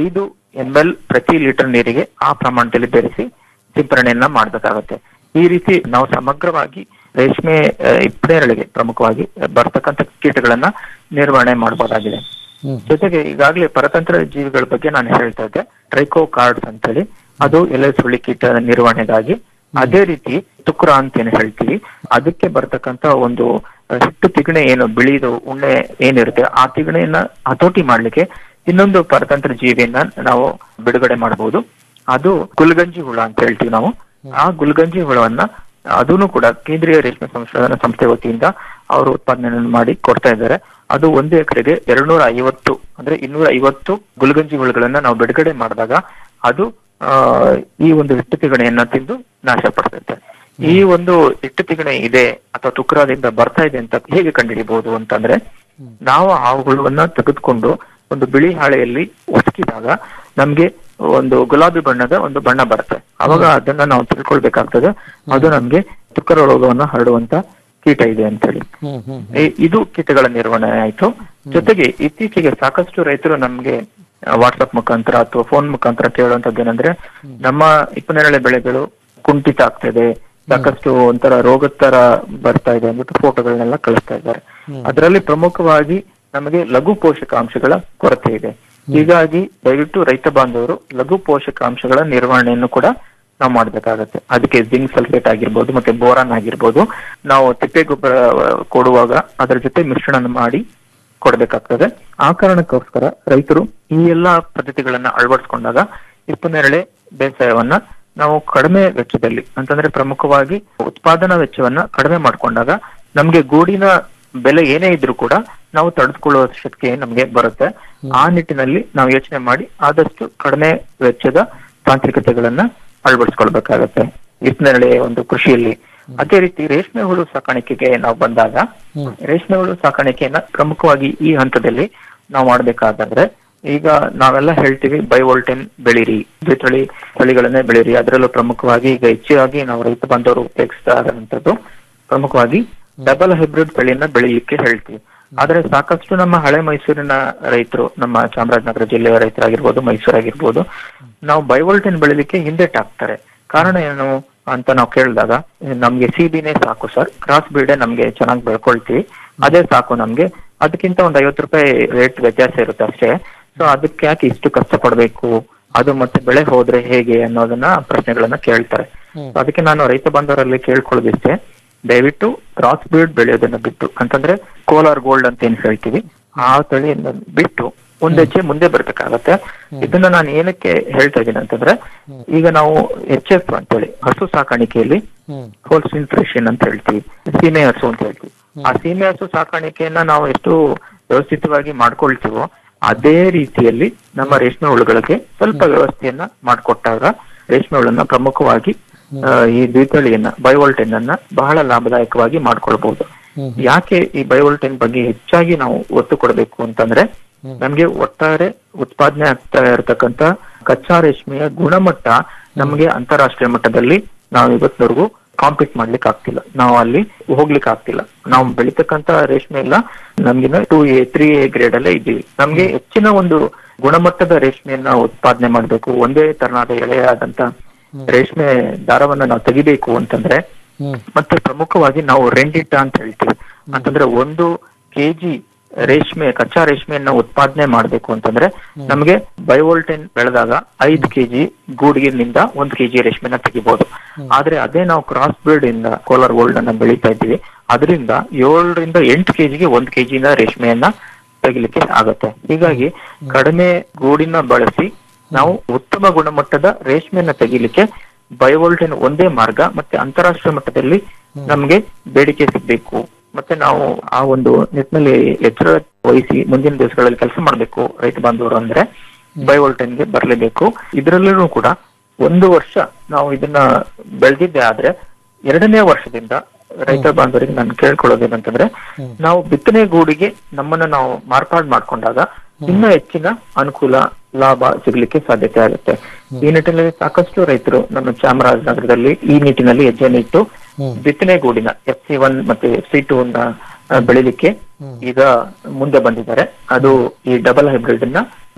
ಎಂ ಎಲ್ ಪ್ರತಿ ಲೀಟರ್ ನೀರಿಗೆ ಆ ಪ್ರಮಾಣದಲ್ಲಿ ಬೆರೆಸಿ ಸಿಂಪರಣೆಯನ್ನ ಮಾಡಬೇಕಾಗುತ್ತೆ ಈ ರೀತಿ ನಾವು ಸಮಗ್ರವಾಗಿ ರೇಷ್ಮೆ ಆ, ಇಪ್ಪನೇರಳೆಗೆ ಪ್ರಮುಖವಾಗಿ ಬರ್ತಕ್ಕಂಥ ಕೀಟಗಳನ್ನ ನಿರ್ವಹಣೆ ಮಾಡಬಹುದಾಗಿದೆ ಜೊತೆಗೆ ಈಗಾಗಲೇ ಪರತಂತ್ರ ಜೀವಿಗಳ ಬಗ್ಗೆ ನಾನು ಹೇಳ್ತಾ ಇದ್ದೆ ಟ್ರೈಕೋ ಕಾರ್ಡ್ಸ್ ಅಂತೇಳಿ ಅದು ಎಲೆ ಸುಳಿ ಕೀಟ ನಿರ್ವಹಣೆಗಾಗಿ ಅದೇ ರೀತಿ ತುಕ್ರ ಅಂತ ಏನು ಹೇಳ್ತೀವಿ ಅದಕ್ಕೆ ಬರ್ತಕ್ಕಂತ ಒಂದು ಆ, ಹಿಟ್ಟು ತಿಗಣೆ ಏನು ಬಿಳಿದು ಉಣ್ಣೆ ಏನಿರುತ್ತೆ ಆ ತಿಗಣೆಯನ್ನ ಹತೋಟಿ ಮಾಡ್ಲಿಕ್ಕೆ ಇನ್ನೊಂದು ಪರತಂತ್ರ ಜೀವಿಯನ್ನ ನಾವು ಬಿಡುಗಡೆ ಮಾಡಬಹುದು ಅದು ಗುಲ್ಗಂಜಿ ಹುಳ ಅಂತ ಹೇಳ್ತೀವಿ ನಾವು ಆ ಗುಲ್ಗಂಜಿ ಹುಳವನ್ನ ಅದನ್ನು ಕೂಡ ಕೇಂದ್ರೀಯ ರೇಷ್ಮೆ ಸಂಶೋಧನಾ ಸಂಸ್ಥೆ ವತಿಯಿಂದ ಅವರು ಉತ್ಪಾದನೆ ಮಾಡಿ ಕೊಡ್ತಾ ಇದ್ದಾರೆ ಅದು ಒಂದು ಎಕರೆಗೆ ಎರಡ್ನೂರ ಐವತ್ತು ಅಂದ್ರೆ ಇನ್ನೂರ ಐವತ್ತು ಗುಲ್ಗಂಜಿ ಹುಳುಗಳನ್ನ ನಾವು ಬಿಡುಗಡೆ ಮಾಡಿದಾಗ ಅದು ಆ, ಈ ಒಂದು ಹಿಟ್ಟು ತಿಗಣೆಯನ್ನ ತಿಂದು ನಾಶ ಪಡ್ತೈತೆ ಈ ಒಂದು ಹಿಟ್ಟು ತಿಗಣೆ ಇದೆ ಅಥವಾ ತುಕ್ರಾದಿಂದ ಬರ್ತಾ ಇದೆ ಅಂತ ಹೇಗೆ ಕಂಡುಹಿಡಿಬಹುದು ಅಂತಂದ್ರೆ ನಾವು ಆ ಹುಳುವನ್ನ ತೆಗೆದುಕೊಂಡು ಒಂದು ಬಿಳಿ ಹಾಳೆಯಲ್ಲಿ ಒಸಕಿದಾಗ ನಮ್ಗೆ ಒಂದು ಗುಲಾಬಿ ಬಣ್ಣದ ಒಂದು ಬಣ್ಣ ಬರುತ್ತೆ ಅವಾಗ ಅದನ್ನ ನಾವು ತಿಳ್ಕೊಳ್ಬೇಕಾಗ್ತದೆ ಅದು ನಮ್ಗೆ ತುಕ್ಕರ ರೋಗವನ್ನ ಹರಡುವಂತ ಕೀಟ ಇದೆ ಅಂತ ಹೇಳಿ ಈ- ಇದು ಕೀಟಗಳ ನಿರ್ವಹಣೆ ಆಯ್ತು ಜೊತೆಗೆ ಇತ್ತೀಚೆಗೆ ಸಾಕಷ್ಟು ರೈತರು ನಮ್ಗೆ ವಾಟ್ಸ್ಆಪ್ ಮುಖಾಂತರ ಅಥವಾ ಫೋನ್ ಮುಖಾಂತರ ಕೇಳುವಂತದ್ದು ಏನಂದ್ರೆ ನಮ್ಮ ಇಪ್ಪನೇರಳೆ ಬೆಳೆಗಳು ಕುಂಠಿತ ಆಗ್ತದೆ ಸಾಕಷ್ಟು ಒಂಥರ ರೋಗದ ತರ ಬರ್ತಾ ಇದೆ ಅಂದ್ಬಿಟ್ಟು ಫೋಟೋಗಳನ್ನೆಲ್ಲ ಕಳಿಸ್ತಾ ಇದ್ದಾರೆ ಅದರಲ್ಲಿ ಪ್ರಮುಖವಾಗಿ ನಮಗೆ ಲಘು ಪೋಷಕಾಂಶಗಳ ಕೊರತೆ ಇದೆ ಹೀಗಾಗಿ ದಯವಿಟ್ಟು ರೈತ ಬಾಂಧವರು ಲಘು ಪೋಷಕಾಂಶಗಳ ನಿರ್ವಹಣೆಯನ್ನು ಕೂಡ ನಾವು ಮಾಡ್ಬೇಕಾಗತ್ತೆ ಅದಕ್ಕೆ ಜಿಂಕ್ ಸಲ್ಫೇಟ್ ಆಗಿರ್ಬೋದು ಮತ್ತೆ ಬೋರಾನ್ ಆಗಿರ್ಬೋದು ನಾವು ತಿಪ್ಪೆ ಗೊಬ್ಬರ ಕೊಡುವಾಗ ಅದರ ಜೊತೆ ಮಿಶ್ರಣ ಮಾಡಿ ಕೊಡ್ಬೇಕಾಗ್ತದೆ ಆ ಕಾರಣಕ್ಕೋಸ್ಕರ ರೈತರು ಈ ಎಲ್ಲಾ ಪದ್ಧತಿಗಳನ್ನ ಅಳವಡಿಸ್ಕೊಂಡಾಗ ಇಪ್ಪನ್ನೆರಳೆ ಬೇಸಾಯವನ್ನ ನಾವು ಕಡಿಮೆ ವೆಚ್ಚದಲ್ಲಿ ಅಂತಂದ್ರೆ ಪ್ರಮುಖವಾಗಿ ಉತ್ಪಾದನಾ ವೆಚ್ಚವನ್ನ ಕಡಿಮೆ ಮಾಡ್ಕೊಂಡಾಗ ನಮ್ಗೆ ಗೂಡಿನ ಬೆಲೆ ಏನೇ ಇದ್ರೂ ಕೂಡ ನಾವು ತಡೆದುಕೊಳ್ಳುವ ಶಕ್ತಿ ನಮ್ಗೆ ಬರುತ್ತೆ ಆ ನಿಟ್ಟಿನಲ್ಲಿ ನಾವು ಯೋಚನೆ ಮಾಡಿ ಆದಷ್ಟು ಕಡಿಮೆ ವೆಚ್ಚದ ತಾಂತ್ರಿಕತೆಗಳನ್ನ ಅಳವಡಿಸ್ಕೊಳ್ಬೇಕಾಗತ್ತೆ ಇಪ್ಪನ್ನೆರಳೆ ಒಂದು ಕೃಷಿಯಲ್ಲಿ ಅದೇ ರೀತಿ ರೇಷ್ಮೆ ಹುಳು ಸಾಕಾಣಿಕೆಗೆ ನಾವು ಬಂದಾಗ ರೇಷ್ಮೆ ಹುಳು ಸಾಕಾಣಿಕೆಯನ್ನ ಪ್ರಮುಖವಾಗಿ ಈ ಹಂತದಲ್ಲಿ ನಾವು ಮಾಡ್ಬೇಕಾದಂದ್ರೆ ಈಗ ನಾವೆಲ್ಲ ಹೇಳ್ತೀವಿ ಬೈವೋಲ್ಟೆನ್ ಬೆಳೀರಿ ದ್ವಿತಳಿ ತಳಿಗಳನ್ನೇ ಬೆಳೀರಿ ಅದರಲ್ಲೂ ಪ್ರಮುಖವಾಗಿ ಈಗ ಹೆಚ್ಚಾಗಿ ನಾವು ರೈತ ಬಾಂಧವರು ಉಪಯೋಗಿಸ್ತಾ ಇರುವಂತದ್ದು ಪ್ರಮುಖವಾಗಿ ಡಬಲ್ ಹೈಬ್ರಿಡ್ ತಳಿಯನ್ನ ಬೆಳೀಲಿಕ್ಕೆ ಹೇಳ್ತೀವಿ ಆದ್ರೆ ಸಾಕಷ್ಟು ನಮ್ಮ ಹಳೆ ಮೈಸೂರಿನ ರೈತರು ನಮ್ಮ ಚಾಮರಾಜನಗರ ಜಿಲ್ಲೆಯ ರೈತರಾಗಿರ್ಬೋದು ಮೈಸೂರಾಗಿರ್ಬೋದು ನಾವು ಬೈವೋಲ್ಟೆನ್ ಬೆಳಿಲಿಕ್ಕೆ ಹಿಂದೆಟಾಕ್ತಾರೆ ಕಾರಣ ಏನು ಅಂತ ನಾವು ಕೇಳಿದಾಗ ನಮ್ಗೆ ಸಿಬಿನೇ ಸಾಕು ಸರ್ ಕ್ರಾಸ್ ಬ್ರೀಡೆ ನಮ್ಗೆ ಚೆನ್ನಾಗಿ ಬೆಳ್ಕೊಳ್ತೀವಿ ಅದೇ ಸಾಕು ನಮ್ಗೆ ಅದಕ್ಕಿಂತ ಒಂದ್ ಐವತ್ತು ರೂಪಾಯಿ ರೇಟ್ ವ್ಯತ್ಯಾಸ ಇರುತ್ತೆ ಅಷ್ಟೇ ಸೊ ಅದಕ್ಕೆ ಯಾಕೆ ಇಷ್ಟು ಕಷ್ಟ ಪಡ್ಬೇಕು ಅದು ಮತ್ತೆ ಬೆಳೆ ಹೋದ್ರೆ ಹೇಗೆ ಅನ್ನೋದನ್ನ ಪ್ರಶ್ನೆಗಳನ್ನ ಕೇಳ್ತಾರೆ So ಅದಕ್ಕೆ ನಾನು ರೈತ ಬಾಂಧವರಲ್ಲಿ ಕೇಳ್ಕೊಳ್ಳೋದಿಷ್ಟೇ ದಯವಿಟ್ಟು ಕ್ರಾಸ್ ಬ್ರೀಡ್ ಬೆಳೆಯೋದನ್ನ ಬಿಟ್ಟು ಅಂತಂದ್ರೆ ಕೋಲಾರ್ ಗೋಲ್ಡ್ ಅಂತ ಏನ್ ಹೇಳ್ತೀವಿ ಆ ತಳಿಯನ್ನ ಬಿಟ್ಟು ಒಂದ್ ಹೆಜ್ಜೆ ಮುಂದೆ ಬರ್ಬೇಕಾಗತ್ತೆ ಇದನ್ನ ನಾನು ಏನಕ್ಕೆ ಹೇಳ್ತಾ ಇದ್ದೀನಿ ಅಂತಂದ್ರೆ ಈಗ ನಾವು ಎಚ್ ಎಫ್ ಅಂತೇಳಿ ಹಸು ಸಾಕಾಣಿಕೆಯಲ್ಲಿ ಹೋಲ್ಸ್ಟಿನ್ ಫ್ರೆಷನ್ ಅಂತ ಹೇಳ್ತೀವಿ ಸೀಮೆ ಹಸು ಅಂತ ಹೇಳ್ತೀವಿ ಆ ಸೀಮೆ ಹಸು ಸಾಕಾಣಿಕೆಯನ್ನ ನಾವು ಎಷ್ಟು ವ್ಯವಸ್ಥಿತವಾಗಿ ಮಾಡ್ಕೊಳ್ತೀವೋ ಅದೇ ರೀತಿಯಲ್ಲಿ ನಮ್ಮ ರೇಷ್ಮೆ ಹುಳುಗಳಿಗೆ ಸ್ವಲ್ಪ ವ್ಯವಸ್ಥೆಯನ್ನ ಮಾಡ್ಕೊಟ್ಟಾಗ ರೇಷ್ಮೆ ಹುಳನ್ನ ಪ್ರಮುಖವಾಗಿ ಆ, ಈ ದ್ವಿತಳಿಯನ್ನ ಬಯೋಲ್ಟೆನ್ ಅನ್ನ ಬಹಳ ಲಾಭದಾಯಕವಾಗಿ ಮಾಡ್ಕೊಳ್ಬಹುದು ಯಾಕೆ ಈ ಬಯೋಲ್ಟೆನ್ ಬಗ್ಗೆ ಹೆಚ್ಚಾಗಿ ನಾವು ಒತ್ತು ಕೊಡಬೇಕು ಅಂತಂದ್ರೆ ನಮ್ಗೆ ಒಟ್ಟಾರೆ ಉತ್ಪಾದನೆ ಆಗ್ತಾ ಇರತಕ್ಕಂತ ಕಚ್ಚಾ ರೇಷ್ಮೆಯ ಗುಣಮಟ್ಟ ನಮ್ಗೆ ಅಂತಾರಾಷ್ಟ್ರೀಯ ಮಟ್ಟದಲ್ಲಿ ನಾವು ಇವತ್ತಿನವರೆಗೂ ಕಾಂಪೀಟ್ ಮಾಡ್ಲಿಕ್ಕೆ ಆಗ್ತಿಲ್ಲ ನಾವು ಅಲ್ಲಿ ಹೋಗ್ಲಿಕ್ಕೆ ಆಗ್ತಿಲ್ಲ ನಾವು ಬೆಳಿತಕ್ಕಂತ ರೇಷ್ಮೆ ಎಲ್ಲ ನಮ್ಗಿನ two A three A grade ಅಲ್ಲೇ ಇದ್ದೀವಿ ನಮ್ಗೆ ಹೆಚ್ಚಿನ ಒಂದು ಗುಣಮಟ್ಟದ ರೇಷ್ಮೆಯನ್ನ ಉತ್ಪಾದನೆ ಮಾಡ್ಬೇಕು ಒಂದೇ ತರನಾದ ಎಳೆಯಾದಂತ ರೇಷ್ಮೆ ದಾರವನ್ನ ನಾವು ತೆಗಿಬೇಕು ಅಂತಂದ್ರೆ ಮತ್ತೆ ಪ್ರಮುಖವಾಗಿ ನಾವು ರೆಂಡಿಟ ಅಂತ ಹೇಳ್ತೀವಿ ಅಂತಂದ್ರೆ ಒಂದು ಕೆಜಿ ರೇಷ್ಮೆ ಕಚ್ಚಾ ರೇಷ್ಮೆಯನ್ನ ಉತ್ಪಾದನೆ ಮಾಡ್ಬೇಕು ಅಂತಂದ್ರೆ ನಮಗೆ ಬಯೋವೋಲ್ಟೆನ್ ಬೆಳೆದಾಗ ಐದು ಕೆಜಿ ಗೂಡಿಗಿನಿಂದ ಒಂದು ಕೆಜಿ ರೇಷ್ಮೆನ ತೆಗಿಬಹುದು ಆದ್ರೆ ಅದೇ ನಾವು ಕ್ರಾಸ್ ಬ್ರೀಡ್ ಇಂದ ಕೋಲಾರ್ ಗೋಲ್ಡ್ ಅನ್ನ ಬೆಳೀತಾ ಇದ್ದೀವಿ ಅದರಿಂದ ಏಳರಿಂದ ಎಂಟು ಕೆಜಿಗೆ ಒಂದ್ ಕೆಜಿನ ರೇಷ್ಮೆಯನ್ನ ತೆಗಿಲಿಕ್ಕೆ ಆಗತ್ತೆ ಹೀಗಾಗಿ ಕಡಿಮೆ ಗೂಡಿನ ಬಳಸಿ ನಾವು ಉತ್ತಮ ಗುಣಮಟ್ಟದ ರೇಷ್ಮೆಯನ್ನ ತೆಗಿಲಿಕ್ಕೆ ಬಯೋವೋಲ್ಟೆನ್ ಒಂದೇ ಮಾರ್ಗ ಮತ್ತೆ ಅಂತಾರಾಷ್ಟ್ರೀಯ ಮಟ್ಟದಲ್ಲಿ ನಮ್ಗೆ ಬೇಡಿಕೆ ಸಿಗ್ಬೇಕು ಮತ್ತೆ ನಾವು ಆ ಒಂದು ನಿಟ್ಟಿನಲ್ಲಿ ಎಚ್ಚರ ವಹಿಸಿ ಮುಂದಿನ ದಿವಸಗಳಲ್ಲಿ ಕೆಲಸ ಮಾಡಬೇಕು ರೈತ ಬಾಂಧವರು ಅಂದ್ರೆ ಬಯೋವೋಲ್ಟೆನ್ಗೆ ಬರಲೇಬೇಕು ಇದರಲ್ಲೂ ಕೂಡ ಒಂದು ವರ್ಷ ನಾವು ಇದನ್ನ ಬೆಳೆದಿದ್ದೆ ಆದ್ರೆ ಎರಡನೇ ವರ್ಷದಿಂದ ರೈತ ಬಾಂಧವರಿಗೆ ನಾನು ಕೇಳ್ಕೊಳ್ಳೋದೇನಂತಂದ್ರೆ ನಾವು ಬಿತ್ತನೆ ಗೂಡಿಗೆ ನಮ್ಮನ್ನ ನಾವು ಮಾರ್ಪಾಡು ಮಾಡ್ಕೊಂಡಾಗ ಇನ್ನೂ ಹೆಚ್ಚಿನ ಅನುಕೂಲ ಲಾಭ ಸಿಗ್ಲಿಕ್ಕೆ ಸಾಧ್ಯತೆ ಆಗುತ್ತೆ ಈ ನಿಟ್ಟಿನಲ್ಲಿ ಸಾಕಷ್ಟು ರೈತರು ನಮ್ಮ ಚಾಮರಾಜನಗರದಲ್ಲಿ ಈ ನಿಟ್ಟಿನಲ್ಲಿ ಹೆಜ್ಜೆಯನ್ನು ಇಟ್ಟು ಬಿತ್ತನೆ ಗೂಡಿನ ಎಫ್ ಸಿ ಒನ್ ಮತ್ತೆ ಎಫ್ ಸಿ ಟೂ ನ ಆ, ಬೆಳಿಲಿಕ್ಕೆ ಈಗ ಮುಂದೆ ಬಂದಿದ್ದಾರೆ ಅದು ಈ ಡಬಲ್ ಹೈಬ್ರಿಡ್ ನ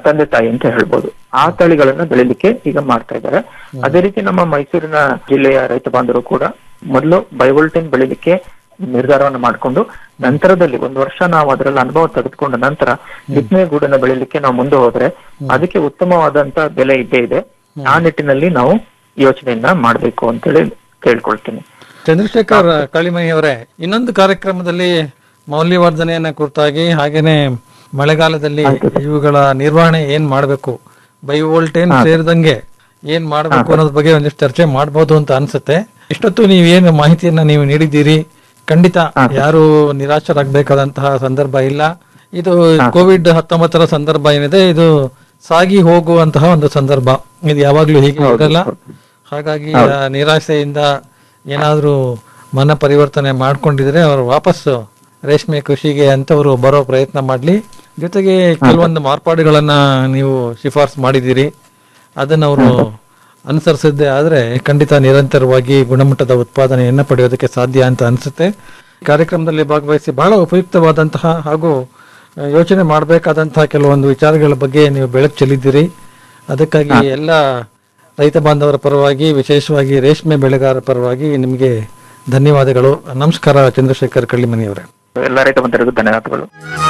ತಂದೆ ತಾಯಿ ಅಂತ ಹೇಳ್ಬೋದು ಆ ತಳಿಗಳನ್ನ ಬೆಳಿಲಿಕ್ಕೆ ಈಗ ಮಾಡ್ತಾ ಇದ್ದಾರೆ ಅದೇ ರೀತಿ ನಮ್ಮ ಮೈಸೂರಿನ ಜಿಲ್ಲೆಯ ರೈತ ಬಾಂಧವರು ಕೂಡ ಮೊದಲು ಬಯೋವೋಲ್ಟೇನ್ ಬೆಳಿಲಿಕ್ಕೆ ನಿರ್ಧಾರವನ್ನು ಮಾಡಿಕೊಂಡು ನಂತರದಲ್ಲಿ ಒಂದು ವರ್ಷ ನಾವು ಅದರಲ್ಲಿ ಅನುಭವ ತೆಗೆದುಕೊಂಡ ನಂತರ ಬಿತ್ತನೆ ಗೂಡನ್ನ ಬೆಳಿಲಿಕ್ಕೆ ನಾವು ಮುಂದೆ ಹೋದ್ರೆ ಅದಕ್ಕೆ ಉತ್ತಮವಾದಂತ ಬೆಲೆ ಇದ್ದೇ ಇದೆ ಆ ನಿಟ್ಟಿನಲ್ಲಿ ನಾವು ಯೋಚನೆಯನ್ನ ಮಾಡ್ಬೇಕು ಅಂತೇಳಿ ಕೇಳ್ಕೊಳ್ತೀನಿ ಚಂದ್ರಶೇಖರ್ ಕಳಿಮಯಿಯವರೇ ಇನ್ನೊಂದು ಕಾರ್ಯಕ್ರಮದಲ್ಲಿ ಮೌಲ್ಯವರ್ಧನೆಯನ್ನ ಕುರಿತಾಗಿ ಹಾಗೇನೆ ಮಳೆಗಾಲದಲ್ಲಿ ಇವುಗಳ ನಿರ್ವಹಣೆ ಏನ್ ಮಾಡಬೇಕು ಬಯೋವೋಲ್ಟೇನ್ ಸೇರಿದಂಗೆ ಏನ್ ಮಾಡಬೇಕು ಅನ್ನೋದ್ರ ಬಗ್ಗೆ ಒಂದಿಷ್ಟು ಚರ್ಚೆ ಮಾಡಬಹುದು ಅಂತ ಅನ್ಸುತ್ತೆ ಇಷ್ಟೊತ್ತು ನೀವೇನು ಮಾಹಿತಿಯನ್ನ ನೀವು ನೀಡಿದ್ದೀರಿ ಖಂಡಿತ ಯಾರು ನಿರಾಶರಾಗಬೇಕಾದಂತಹ ಸಂದರ್ಭ ಇಲ್ಲ ಇದು ಕೋವಿಡ್ ಹತ್ತೊಂಬತ್ತರ ಸಂದರ್ಭ ಏನಿದೆ ಇದು ಸಾಗಿ ಹೋಗುವಂತಹ ಒಂದು ಸಂದರ್ಭ ಇದು ಯಾವಾಗ್ಲೂ ಹೀಗೆ ಇರಲ್ಲ ಹಾಗಾಗಿ ಆ ನಿರಾಶೆಯಿಂದ ಏನಾದ್ರೂ ಮನ ಪರಿವರ್ತನೆ ಮಾಡ್ಕೊಂಡಿದ್ರೆ ಅವರು ವಾಪಸ್ಸು ರೇಷ್ಮೆ ಕೃಷಿಗೆ ಅಂತವರು ಬರೋ ಪ್ರಯತ್ನ ಮಾಡ್ಲಿ ಜೊತೆಗೆ ಕೆಲವೊಂದು ಮಾರ್ಪಾಡುಗಳನ್ನ ನೀವು ಶಿಫಾರಸು ಮಾಡಿದ್ದೀರಿ ಅದನ್ನ ಅವರು ಅನುಸರಿಸಿದ್ದೆ ಆದ್ರೆ ಖಂಡಿತ ನಿರಂತರವಾಗಿ ಗುಣಮಟ್ಟದ ಉತ್ಪಾದನೆಯನ್ನ ಪಡೆಯೋದಕ್ಕೆ ಸಾಧ್ಯ ಅಂತ ಅನ್ಸುತ್ತೆ ಕಾರ್ಯಕ್ರಮದಲ್ಲಿ ಭಾಗವಹಿಸಿ ಬಹಳ ಉಪಯುಕ್ತವಾದಂತಹ ಹಾಗೂ ಆ, ಯೋಚನೆ ಮಾಡಬೇಕಾದಂತಹ ಕೆಲವೊಂದು ವಿಚಾರಗಳ ಬಗ್ಗೆ ನೀವು ಬೆಳಕು ಚೆಲ್ಲಿದ್ದೀರಿ ಅದಕ್ಕಾಗಿ ಎಲ್ಲ ರೈತ ಬಾಂಧವರ ಪರವಾಗಿ ವಿಶೇಷವಾಗಿ ರೇಷ್ಮೆ ಬೆಳೆಗಾರರ ಪರವಾಗಿ ನಿಮಗೆ ಧನ್ಯವಾದಗಳು ನಮಸ್ಕಾರ ಚಂದ್ರಶೇಖರ್ ಕಳ್ಳಿಮನಿಯವರೇ ಎಲ್ಲ ರೈತ ಬಾಂಧವರಿಗೂ ಧನ್ಯವಾದಗಳು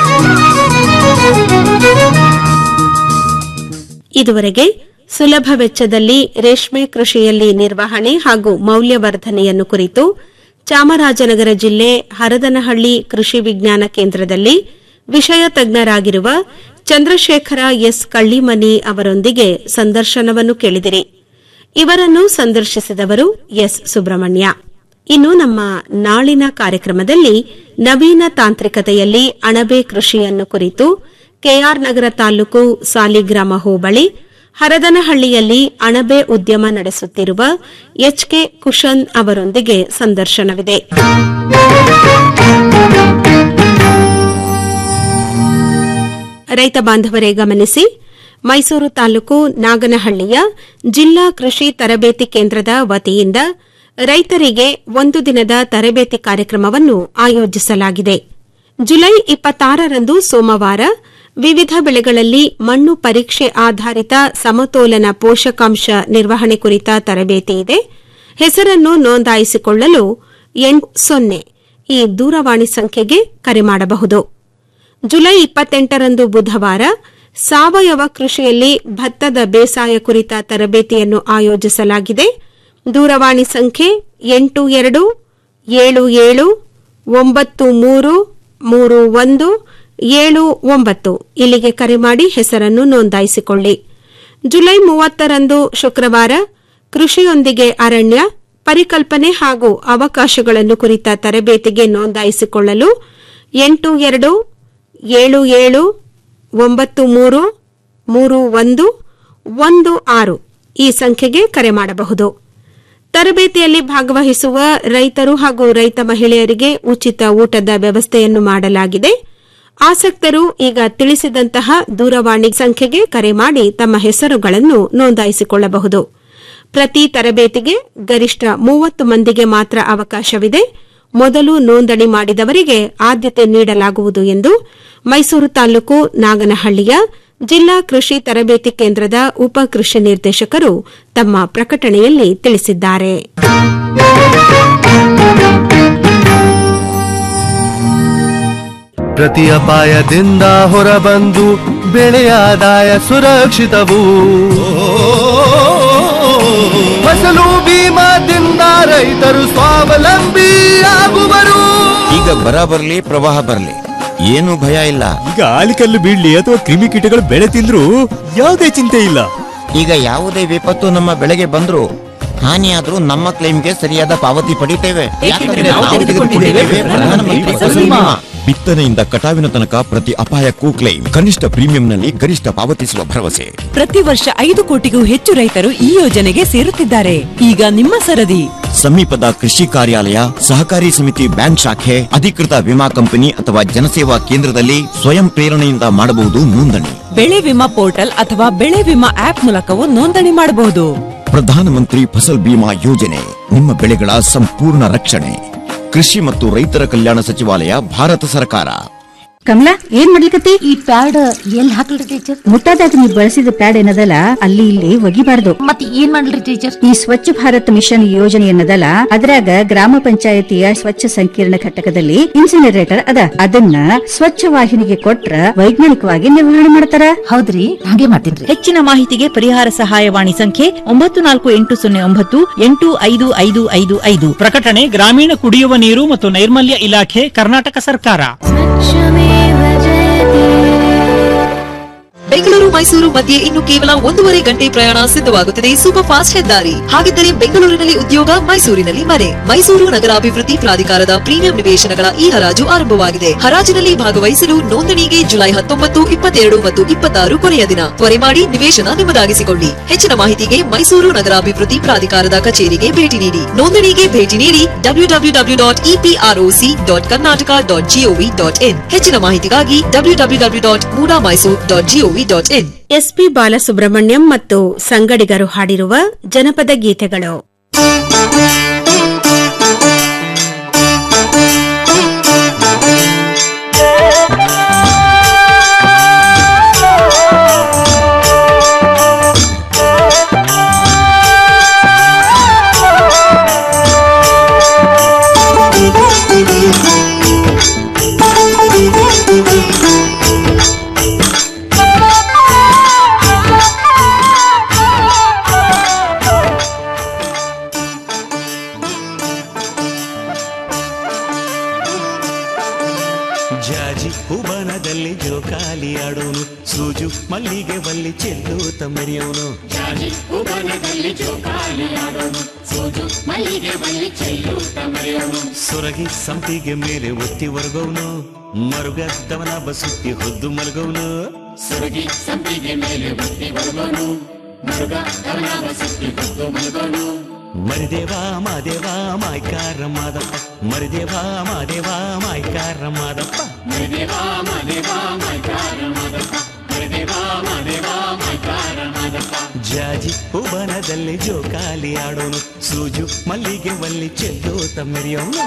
ಇದುವರೆಗೆ ಸುಲಭ ವೆಚ್ಚದಲ್ಲಿ ರೇಷ್ಮೆ ಕೃಷಿಯಲ್ಲಿ ನಿರ್ವಹಣೆ ಹಾಗೂ ಮೌಲ್ಯವರ್ಧನೆಯನ್ನು ಕುರಿತು ಚಾಮರಾಜನಗರ ಜಿಲ್ಲೆ ಹರದನಹಳ್ಳಿ ಕೃಷಿ ವಿಜ್ಞಾನ ಕೇಂದ್ರದಲ್ಲಿ ವಿಷಯ ತಜ್ಞರಾಗಿರುವ ಚಂದ್ರಶೇಖರ ಎಸ್ ಕಳ್ಳಿಮನಿ ಅವರೊಂದಿಗೆ ಸಂದರ್ಶನವನ್ನು ಕೇಳಿದಿರಿ ಇವರನ್ನು ಸಂದರ್ಶಿಸಿದವರು ಎಸ್ ಸುಬ್ರಹ್ಮಣ್ಯ ಇನ್ನು ನಮ್ಮ ನಾಳಿನ ಕಾರ್ಯಕ್ರಮದಲ್ಲಿ ನವೀನ ತಾಂತ್ರಿಕತೆಯಲ್ಲಿ ಅಣಬೆ ಕೃಷಿಯನ್ನು ಕುರಿತು ಕೆಆರ್ ನಗರ ತಾಲೂಕು ಸಾಲಿಗ್ರಾಮ ಹೋಬಳಿ ಹರದನಹಳ್ಳಿಯಲ್ಲಿ ಅಣಬೆ ಉದ್ಯಮ ನಡೆಸುತ್ತಿರುವ ಎಚ್ಕೆ ಕುಶನ್ ಅವರೊಂದಿಗೆ ಸಂದರ್ಶನವಿದೆ ರೈತ ಬಾಂಧವರೇ ಗಮನಿಸಿ ಮೈಸೂರು ತಾಲೂಕು ನಾಗನಹಳ್ಳಿಯ ಜಿಲ್ಲಾ ಕೃಷಿ ತರಬೇತಿ ಕೇಂದ್ರದ ವತಿಯಿಂದ ರೈತರಿಗೆ ಒಂದು ದಿನದ ತರಬೇತಿ ಕಾರ್ಯಕ್ರಮವನ್ನು ಆಯೋಜಿಸಲಾಗಿದೆ ಜುಲೈ ಇಪ್ಪತ್ತಾರರಂದು ಸೋಮವಾರ ವಿವಿಧ ಬೆಳೆಗಳಲ್ಲಿ ಮಣ್ಣು ಪರೀಕ್ಷೆ ಆಧಾರಿತ ಸಮತೋಲನ ಪೋಷಕಾಂಶ ನಿರ್ವಹಣೆ ಕುರಿತ ತರಬೇತಿ ಇದೆ ಹೆಸರನ್ನು ನೋಂದಾಯಿಸಿಕೊಳ್ಳಲು ಎಂಟು ಸೊನ್ನೆ ಈ ದೂರವಾಣಿ ಸಂಖ್ಯೆಗೆ ಕರೆ ಮಾಡಬಹುದು ಜುಲೈ ಇಪ್ಪತ್ತೆಂಟರಂದು ಬುಧವಾರ ಸಾವಯವ ಕೃಷಿಯಲ್ಲಿ ಭತ್ತದ ಬೇಸಾಯ ಕುರಿತ ತರಬೇತಿಯನ್ನು ಆಯೋಜಿಸಲಾಗಿದೆ ದೂರವಾಣಿ ಸಂಖ್ಯೆ ಎಂಟು ಎರಡು ಏಳು ಏಳು ಒಂಬತ್ತು ಮೂರು ಮೂರು ಒಂದು ಏಳು ಒಂಬತ್ತು ಇಲ್ಲಿಗೆ ಕರೆ ಮಾಡಿ ಹೆಸರನ್ನು ನೋಂದಾಯಿಸಿಕೊಳ್ಳಿ ಜುಲೈ ಮೂವತ್ತರಂದು ಶುಕ್ರವಾರ ಕೃಷಿಯೊಂದಿಗೆ ಅರಣ್ಯ ಪರಿಕಲ್ಪನೆ ಹಾಗೂ ಅವಕಾಶಗಳನ್ನು ಕುರಿತ ತರಬೇತಿಗೆ ನೋಂದಾಯಿಸಿಕೊಳ್ಳಲು ಎಂಟು ಎರಡು ಏಳು ಏಳು ಒಂಬತ್ತು ಮೂರು ಮೂರು ಒಂದು ಒಂದು ಆರು ಈ ಸಂಖ್ಯೆಗೆ ಕರೆ ಮಾಡಬಹುದು ತರಬೇತಿಯಲ್ಲಿ ಭಾಗವಹಿಸುವ ರೈತರು ಹಾಗೂ ರೈತ ಮಹಿಳೆಯರಿಗೆ ಉಚಿತ ಊಟದ ವ್ಯವಸ್ಥೆಯನ್ನು ಮಾಡಲಾಗಿದೆ ಆಸಕ್ತರು ಈಗ ತಿಳಿಸಿದಂತಹ ದೂರವಾಣಿ ಸಂಖ್ಯೆಗೆ ಕರೆ ಮಾಡಿ ತಮ್ಮ ಹೆಸರುಗಳನ್ನು ನೋಂದಾಯಿಸಿಕೊಳ್ಳಬಹುದು ಪ್ರತಿ ತರಬೇತಿಗೆ ಗರಿಷ್ಠ ಮೂವತ್ತು ಮಂದಿಗೆ ಮಾತ್ರ ಅವಕಾಶವಿದೆ ಮೊದಲು ನೋಂದಣಿ ಮಾಡಿದವರಿಗೆ ಆದ್ಯತೆ ನೀಡಲಾಗುವುದು ಎಂದು ಮೈಸೂರು ತಾಲೂಕು ನಾಗನಹಳ್ಳಿಯ ಜಿಲ್ಲಾ ಕೃಷಿ ತರಬೇತಿ ಕೇಂದ್ರದ ಉಪ ಕೃಷಿ ನಿರ್ದೇಶಕರು ತಮ್ಮ ಪ್ರಕಟಣೆಯಲ್ಲಿ ತಿಳಿಸಿದ್ದಾರೆ ಪ್ರತಿ ಅಪಾಯದಿಂದ ಹೊರಬಂದು ಬೆಳೆಯ ಆದಾಯ ಸುರಕ್ಷಿತವು ಫಸಲು ಬೀಮಾದಿಂದ ರೈತರು ಸ್ವಾವಲಂಬಿ ಆಗುವರು ಈಗ ಬರ ಬರ್ಲಿ ಪ್ರವಾಹ ಬರ್ಲಿ ಏನು ಭಯ ಇಲ್ಲ ಈಗ ಆಲಿಕಲ್ಲು ಬೀಳ್ಲಿ ಅಥವಾ ಕ್ರಿಮಿಕೀಟಗಳು ಬೆಳೆ ತಿಂದ್ರು ಯಾವುದೇ ಚಿಂತೆ ಇಲ್ಲ ಈಗ ಯಾವುದೇ ವಿಪತ್ತು ನಮ್ಮ ಬೆಳೆಗೆ ಬಂದ್ರು ಹಾನಿಯಾದ್ರೂ ನಮ್ಮ ಕ್ಲೈಮ್ಗೆ ಸರಿಯಾದ ಪಾವತಿ ಪಡಿತೇವೆ ಯಾಕಂದ್ರೆ ನಾವು ನಾವು ತೆಗೆದುಕೊಂಡಿದ್ದೇವೆ ತೆಗೆದುಕೊಂಡಿದ್ದೇವೆ ಪ್ರಧಾನಮಂತ್ರಿ ಫಸಲ್ ಬಿಮಾ. ಬಿತ್ತನೆಯಿಂದ ಕಟಾವಿನ ತನಕ ಪ್ರತಿ ಅಪಾಯಕ್ಕೂ ಕ್ಲೈಮ್ ಕನಿಷ್ಠ ಪ್ರೀಮಿಯಂನಲ್ಲಿ ಗರಿಷ್ಠ ಪಾವತಿಸುವ ಭರವಸೆ ಪ್ರತಿ ವರ್ಷ ಐದು ಕೋಟಿಗೂ ಹೆಚ್ಚು ರೈತರು ಈ ಯೋಜನೆಗೆ ಸೇರುತ್ತಿದ್ದಾರೆ ಈಗ ನಿಮ್ಮ ಸರದಿ ಸಮೀಪದ ಕೃಷಿ ಕಾರ್ಯಾಲಯ ಸಹಕಾರಿ ಸಮಿತಿ ಬ್ಯಾಂಕ್ ಶಾಖೆ ಅಧಿಕೃತ ವಿಮಾ ಕಂಪನಿ ಅಥವಾ ಜನಸೇವಾ ಕೇಂದ್ರದಲ್ಲಿ ಸ್ವಯಂ ಪ್ರೇರಣೆಯಿಂದ ಮಾಡಬಹುದು ನೋಂದಣಿ ಬೆಳೆ ವಿಮಾ ಪೋರ್ಟಲ್ ಅಥವಾ ಬೆಳೆ ವಿಮಾ ಆಪ್ ಮೂಲಕವೂ ನೋಂದಣಿ ಮಾಡಬಹುದು ಪ್ರಧಾನಮಂತ್ರಿ ಫಸಲ್ ಬಿಮಾ ಯೋಜನೆ ನಿಮ್ಮ ಬೆಳೆಗಳ ಸಂಪೂರ್ಣ ರಕ್ಷಣೆ ಕೃಷಿ ಮತ್ತು ರೈತರ ಕಲ್ಯಾಣ ಸಚಿವಾಲಯ ಭಾರತ ಸರ್ಕಾರ ಕಮಲಾ ಏನ್ ಮಾಡ್ಲಿಕತ್ತಿ ಈ ಪ್ಯಾಡ್ ಎಲ್ಲಿ ಹಾಕ್ಲ್ರಿ ಟೀಚರ್ ಮುಟ್ಟಾದಾಗ ನೀವು ಬಳಸಿದ ಪ್ಯಾಡ್ ಏನದಲ್ಲ ಅಲ್ಲಿ ಇಲ್ಲಿ ಒಗಿಬಾರ್ದು ಮತ್ತೆ ಏನ್ ಮಾಡ್ಲಿ ಟೀಚರ್ ಈ ಸ್ವಚ್ಛ ಭಾರತ್ ಮಿಷನ್ ಯೋಜನೆ ಏನದಲ್ಲ ಅದ್ರಾಗ ಗ್ರಾಮ ಪಂಚಾಯತಿಯ ಸ್ವಚ್ಛ ಸಂಕೀರ್ಣ ಘಟಕದಲ್ಲಿ ಇನ್ಸಿನರೇಟರ್ ಅದ ಅದನ್ನ ಸ್ವಚ್ಛ ವಾಹಿನಿಗೆ ಕೊಟ್ರ ವೈಜ್ಞಾನಿಕವಾಗಿ ನಿರ್ವಹಣೆ ಮಾಡ್ತಾರ ಹೌದ್ರಿ ಹಾಗೆ ಮಾಡ್ತೀನಿ ಹೆಚ್ಚಿನ ಮಾಹಿತಿಗೆ ಪರಿಹಾರ ಸಹಾಯವಾಣಿ ಸಂಖ್ಯೆ ಒಂಬತ್ತು ನಾಲ್ಕು ಎಂಟು ಸೊನ್ನೆ ಒಂಬತ್ತು ಎಂಟು ಐದು ಐದು ಐದು ಐದು ಪ್ರಕಟಣೆ ಗ್ರಾಮೀಣ ಕುಡಿಯುವ ನೀರು ಮತ್ತು ನೈರ್ಮಲ್ಯ ಇಲಾಖೆ ಕರ್ನಾಟಕ ಸರ್ಕಾರ ಬೆಂಗಳೂರು ಮೈಸೂರು ಮಧ್ಯೆ ಇನ್ನು ಕೇವಲ ಒಂದೂವರೆ ಗಂಟೆ ಪ್ರಯಾಣ ಸಿದ್ಧವಾಗುತ್ತದೆ ಸೂಪರ್ ಫಾಸ್ಟ್ ಹೆದ್ದಾರಿ ಹಾಗಿದ್ದರೆ ಬೆಂಗಳೂರಿನಲ್ಲಿ ಉದ್ಯೋಗ ಮೈಸೂರಿನಲ್ಲಿ ಮನೆ ಮೈಸೂರು ನಗರಾಭಿವೃದ್ಧಿ ಪ್ರಾಧಿಕಾರದ ಪ್ರೀಮಿಯಂ ನಿವೇಶನಗಳ ಈ ಹರಾಜು ಆರಂಭವಾಗಿದೆ ಹರಾಜಿನಲ್ಲಿ ಭಾಗವಹಿಸಲು ನೋಂದಣಿಗೆ ಜುಲೈ ಹತ್ತೊಂಬತ್ತು ಇಪ್ಪತ್ತೆರಡು ಮತ್ತು ಇಪ್ಪತ್ತಾರು ಕೊನೆಯ ದಿನ ತ್ವರೆ ಮಾಡಿ ನಿವೇಶನ ನಿಮ್ಮದಾಗಿಸಿಕೊಳ್ಳಿ ಹೆಚ್ಚಿನ ಮಾಹಿತಿಗೆ ಮೈಸೂರು ನಗರಾಭಿವೃದ್ಧಿ ಪ್ರಾಧಿಕಾರದ ಕಚೇರಿಗೆ ಭೇಟಿ ನೀಡಿ ನೋಂದಣಿಗೆ ಭೇಟಿ ನೀಡಿ W W W dot EPROC dot Karnataka dot GOV dot in ಹೆಚ್ಚಿನ ಮಾಹಿತಿಗಾಗಿ W W W dot MUDA Mysuru dot GOV dot in SP Balasubrahmanyam ಮತ್ತು ಸಂಗಡಿಗರು ಹಾಡಿರುವ ಜನಪದ ಗೀತೆಗಳು ಜಾಜಿ ಹುಬನದಲ್ಲಿ ಜೋಕಾಲಿ ಆಡೋನು ಸೂಜು ಮಲ್ಲಿಗೆ ಬಲ್ಲಿ ಚೆಲ್ಲು ತಮ್ಮರಿಯವನು ಜಾಜಿ ಉಪನದಲ್ಲಿ ಜೋಕಾಲಿ ಆಡೋನು ಸೂಜು ಮಲ್ಲಿಗೆ ಬಲ್ಲಿ ಚೆಲ್ಲು ತಮರೆಯವನು ಸೊರಗಿ ಸಂಪಿಗೆ ಮೇಲೆ ಒತ್ತಿ ಒರಗವನು ಮರುಗದ್ದವನ ಬಸುತ್ತಿ ಹೊದ್ದು ಮಲಗವನು ಸುರಗಿ ಸಂಪಿಗೆ ಮೇಲೆ ಒತ್ತಿ ಬರುವನು ಮೃಗ ಕವನಾವ ಸುತ್ತಿ ಹೊತ್ತು ಮಲಗೋನು ಮರಿದೇವ ಮಾದೇವ ಮಾಯ್ಕಾರ ಮಾದಪ್ಪ ಮರಿದೇವ ಮಾದೇವ ಮಾಯ್ಕಾರ ಮಾದಪ್ಪ ಮರಿದೇವ ಮಾದೇವ ಮೈಕಾರ ಮಾದಪ್ಪ ಮರಿದೇವ ಮಾದೇವ ಮೈಕಾರ ಮಾದಪ್ಪ ಜಾಜಿ ಹುಬನದಲ್ಲಿ ಜೋಕಾಲಿ ಆಡೋನು ಸೂಜು ಮಲ್ಲಿಗೆ ಬಲ್ಲಿ ಚೆಲ್ಲು ತಮ್ಮರಿಯವನು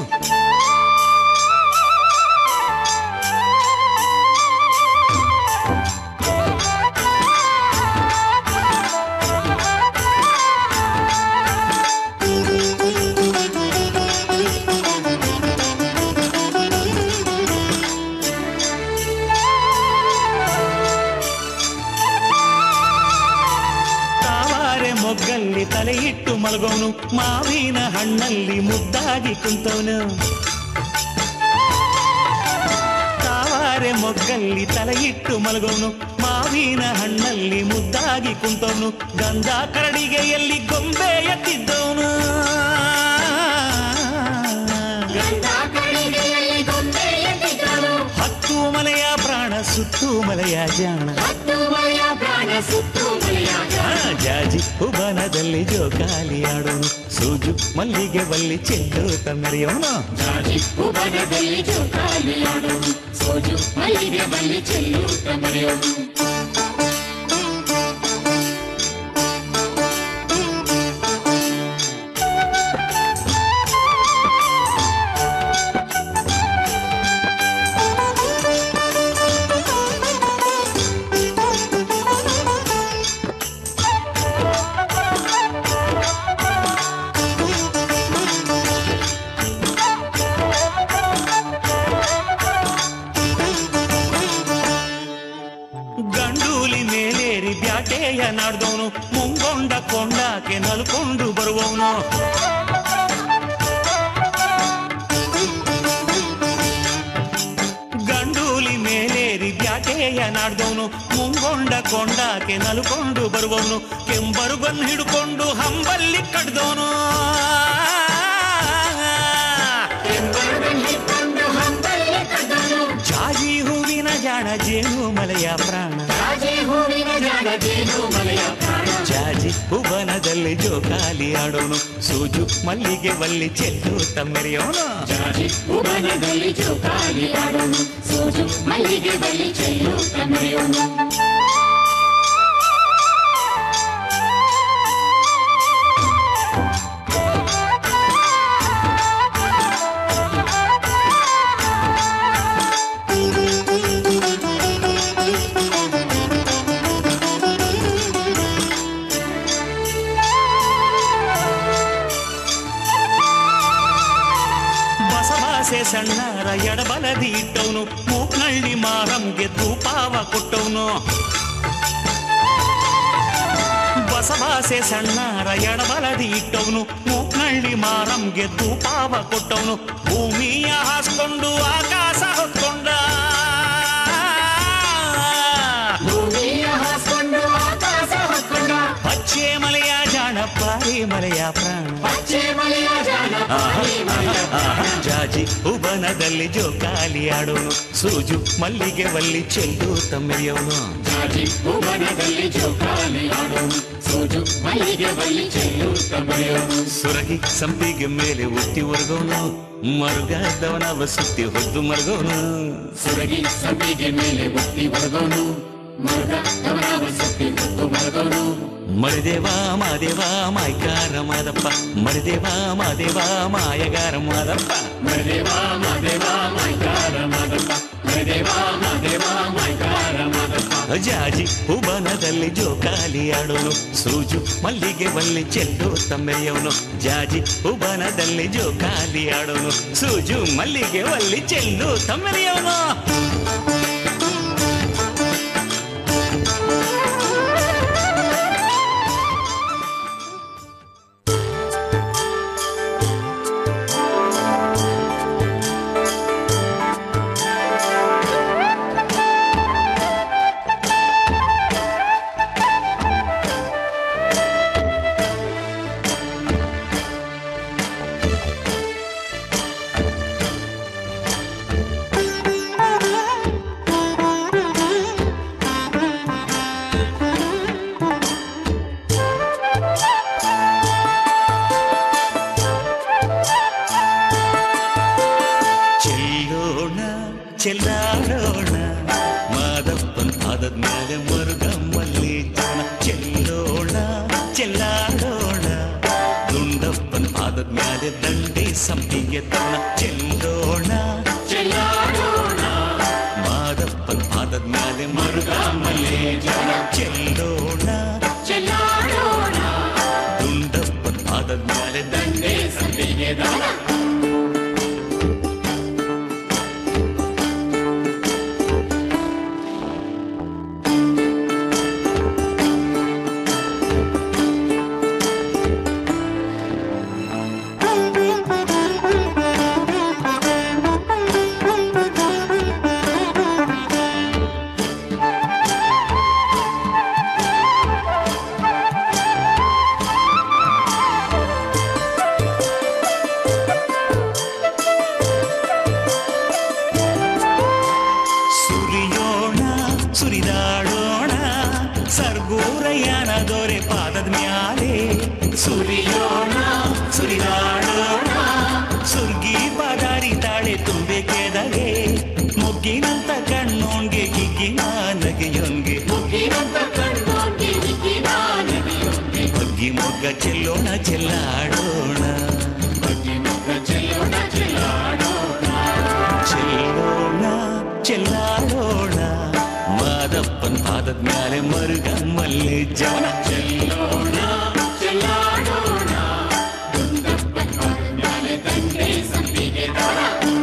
ತಾವಾರೆ ಮೊಗ್ಗಲ್ಲಿ ತಲೆ ಇಟ್ಟು ಮಲಗೋನು ಮಾವಿನ ಹಣ್ಣಲ್ಲಿ ಮುದ್ದಾಗಿ ಕುಂತವನು ತಾವಾರೆ ಮೊಗ್ಗಲ್ಲಿ ತಲೆ ಇಟ್ಟು ಮಲಗೋನು ಮಾವಿನ ಹಣ್ಣಲ್ಲಿ ಮುದ್ದಾಗಿ ಕುಂತವನು ಗಂಧ ಕರಡಿಗೆ ಎಲ್ಲಿ ಗೊಂಬೆ ಎತ್ತಿದ್ದವನು ಹತ್ತು ಮಲೆಯ ಪ್ರಾಣ ಸುತ್ತು ಮಲೆಯ ಜಾಣ ಆ, ಜಾಜಿ ಹುಬನದಲ್ಲಿ ಜೋಕಾಲಿ ಆಡೋನು ಸೂಜು ಮಲ್ಲಿಗೆ ಬಲ್ಲಿ ಚೆಲ್ಲು ತಮ್ಮರಿಯವನು ಜಾಜಿ ಉಪನದಲ್ಲಿ ಜೋಕಾಲಿ ಆಡೋನು ಸೋಜು ಮಲ್ಲಿಗೆ ಬಲ್ಲಿ ಚೆಲ್ಲು ತಮರೆಯವನು ಗಂಡೂಲಿ ಮೇಲೇರಿ ಬ್ಯಾಟೆಯ ನಾಡ್ದವನು ಮುಂಗೊಂಡ ಕೊಂಡಾಕೆ ನಲ್ಕೊಂಡು ಬರುವವನು ಗಂಡೂಲಿ ಮೇಲೇರಿ ಬ್ಯಾಟೆಯ ನಾಡ್ದವನು ಮುಂಗೊಂಡ ಕೊಂಡಾಕೆ ನಲ್ಕೊಂಡು ಬರುವವನು ಕೆಂಬರುಗನ್ ಹಿಡ್ಕೊಂಡು ಹಂಬಲ್ಲಿ ಕಡ್ದವನು ಜಾಜಿ ಹೂವಿನ ಜಾಣ ಜೇನು ಮಲೆಯ ಪ್ರಾಣ ಜಾಜಿ ಭುವನದಲ್ಲಿ ಜೋಕಾಲಿ ಆಡೋನು ಸೂಜು ಮಲ್ಲಿಗೆ ಬಲ್ಲಿ ಚೆಲ್ಲು ತಮ್ಮೆರೆಯೋನು ಜಾಜಿ ಉಪನದಲ್ಲಿ ಜೋಕಾಲಿ ಆಡೋನು ಸೋಜು ಮಲ್ಲಿಗೆ ಬಲ್ಲಿ ಚೆಲ್ಲು ತಮರೆಯವನು ಆ ಬಸವಾಸೆ ಸಣ್ಣರ ಎಡಬಲದಿ ಇಟ್ಟವನು ಮೂಕ್ನಳ್ಳಿ ಮಾರಂಗೆ ಧೂಪಾವ ಕೊಟ್ಟವನು ಬಸವಾಸೆ ಸಣ್ಣರ ಎಡಬಲದಿ ಇಟ್ಟವನು ಮೂಕ್ನಳ್ಳಿ ಮಾರಂಗೆ ಧೂಪಾವ ಕೊಟ್ಟವನು ಭೂಮಿಯ ಹಾಸ್ಕೊಂಡು ಆಕಾಶ ಹೊತ್ಕೊಂಡ ಭೂಮಿಯ ಹಾಸ್ಕೊಂಡು ಆಕಾಶ ಹೊತ್ಕೊಂಡ ಪಚ್ಚೆ ಮಲೆಯ ಜಾಣ ಪಾರಿ ಮಲೆಯ ಪ್ರಾಣ ಪಚ್ಚೆ ಮಲೆಯ ಜಾಣ ಪಾರಿ ಮಲೆಯ ಆಹಾ, ಜಾಜಿ ಉಬನದಲ್ಲಿ ಜೋಕಾಲಿ ಆಡೋನು ಸೂಜು ಮಲ್ಲಿಗೆ ವಲ್ಲಿ ಚೆಲ್ಲು ತಮ್ಮೆಯವನು ಜಾಜಿ ಭುವನದಲ್ಲಿ ಜೋಕಾಲಿ ಆಡೋನು ಸೂಜು ಮಲ್ಲಿಗೆ ಬಲ್ಲಿ ಚೆಲ್ಲು ತಮೆಯೋನು ಸುರಗಿ ಸಂಪಿಗೆ ಮೇಲೆ ಉತ್ತಿ ಒರಗೋನು ಮರುಗಾದವನವ ಸುತ್ತಿ ಹೊದ್ದು ಮರಗೋನು ಸುರಗಿ ಸಬ್ಬಿಗೆ ಮೇಲೆ ಒತ್ತಿ ಹೊರಗೋನು ಮರ್ಗ ಗಮನವ ಸುತ್ತಿ ಹೊತ್ತು ಮರಗೋನು ಮರಿದೇವ ಮಾದೇವ ಮಾಯ್ಕಾರ ಮಾದಪ್ಪ ಮರಿದೇವ ಮಾದೇವ ಮಾಯಗಾರ ಮಾದಪ್ಪ ಮರದೇವ ಮಾದೇವ ಮಾಯ್ಕಾರ ಮಾದಪ್ಪ ಮರದೇವ ಮಾದೇವ ಮಾಯ್ಕಾರ ಮಾದಪ್ಪ ಜಾಜಿ ಹುಬನದಲ್ಲಿ ಜೋಕಾಲಿ ಆಡೋನು ಸೂಜು ಮಲ್ಲಿಗೆ ಬಲ್ಲಿ ಚೆಲ್ಲು ತಮ್ಮೆಯವನು ಜಾಜಿ ಹುಬನದಲ್ಲಿ ಜೋಕಾಲಿ ಆಡೋನು ಸೂಜು ಮಲ್ಲಿಗೆ ಒಲ್ಲಿ ಚೆಲ್ಲು ತಮ್ಮೆಯವನು ಚೆಲ್ಲೋಣ ಚೆಲ್ಲಾಡೋಣ ಮಾದಪ್ಪನ್ ಪಾದದ ಮೇಲೆ ಮರುಗಮ್ಮಲ್ಲಿ ಜನ ಚೆಲ್ಲೋಣ ಚೆಲ್ಲಾಡೋಣ ದುಂಡಪ್ಪನ್ ಪಾದದ ಮೇಲೆ ದಂಡಿ ಸಂಪಿಗೆ ತನ ಚೆಲ್ಲೋಣ ಚೆಲ್ಲಾಡೋಣ ಮಾದಪ್ಪನ್ ಪಾದದ ಮೇಲೆ ಮರುಗಮ್ಮಲ್ಲಿ ಜನ ಚೆಲ್ಲೋಣ ಚೆಲ್ಲಾಡೋಣ ದುಂಡಪ್ಪನ್ ಪಾದದ ಮೇಲೆ ದಂಡಿ ಸಂಪಿಗೆ ದಾನ ಸುರಿಯೋಣ ಸುರಿದಾಡೋಣ ಸರ್ಗೂರಯ್ಯನ ದೊರೆ ಪಾದದ ಮ್ಯಾಲೆ ಸುರಿಯೋಣ ಸುರಿದಾಡೋಣ ಸುರ್ಗಿ ಪದಾರಿ ತಾಳೆ ತುಂಬೆ ಕೆದಗೆ ಮುಗ್ಗಿನಂತ ಕಣ್ಣೋನ್ಗೆ ಗಿಗ್ಗಿನ ನಗೆಯೊನ್ಗೆ ಮುಗಿನಂತ ಕಣ್ಣೋನ್ಗೆ ಹಿಗ್ಗಿನ ನದಿಯೊಂಗೆ ಬಗ್ಗಿ ಮೊಗ್ಗ ಚೆಲ್ಲೋಣ ಚೆಲ್ಲಾಡೋಣ ಬಗ್ಗಿ ಮುಖ ಚೆಲ್ಲೋಣ ಚೆಲ್ಲಾಡೋಣ ಚೆಲ್ಲೋಣ ಚೆಲ್ಲಾಡೋಣ ಮಾದಪ್ಪನ್ ಪಾದದ ಮ್ಯಾಲೆ ಮರುಗಮ್ಮಲ್ಲಿ ಜವನ ಚೆಲ್ಲೋಣ ಚೆಲ್ಲಾಡೋಣ ದುಂಡಪ್ಪನ ಪಾದದ ಮ್ಯಾಲೆ ದಂಡೆ ಸಂಪಿಗೆ ದಾನ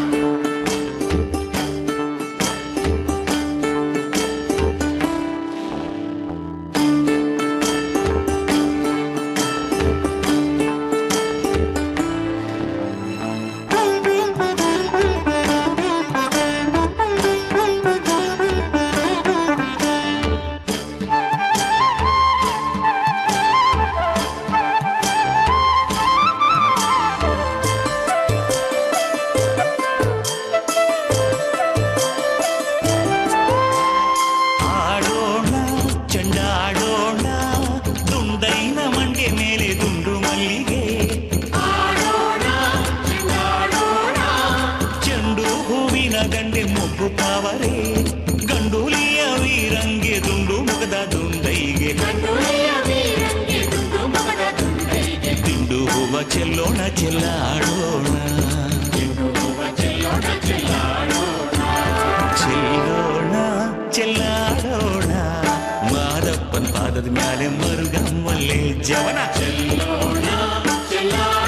ಆಡೋಣ ಚೆಂಡಾಡೋಣ ದುಂಡೈನ ಮಂಡೆ ಮೇಲೆ ದುಂಡು ಮಲ್ಲಿಗೆ ಆಡೋಣ ಚೆಲ್ಲಾಡೋಣ ಚೆಂಡು ಹೂವಿನ ಗಂಡೆ ಮೊಗ್ಗು ತಾವರೆ ಗಂಡೂಲಿಯ ವೀರಂಗೆ ದುಂಡು ಮುಗದ ದುಂಡೈಗೆ ಕಣ್ಣುಳಿಯ ವೀರಂಗೆ ದುಂಡು ಮಗದ ದುಂಡೈಗೆ ದಿಂಡು ಹೂವ ಚೆಲ್ಲೋಣ ಚೆಲ್ಲಾಡೋಣ ಚೆಂಡು ಹೂವ ಚೆಲ್ಲೋಣ ಚೆಲ್ಲಾಡೋಣ ಚೆಲ್ಲೋಣ ಚೆಲ್ಲಾಡೋಣ ಮಾದಪ್ಪನ್ ಪಾದದ ಮ್ಯಾಲೆ ಮರುಗಮ್ಮಲ್ಲಿ ಜವನ ಚೆಲ್ಲೋಣ ಚೆಲ್ಲಾಡೋಣ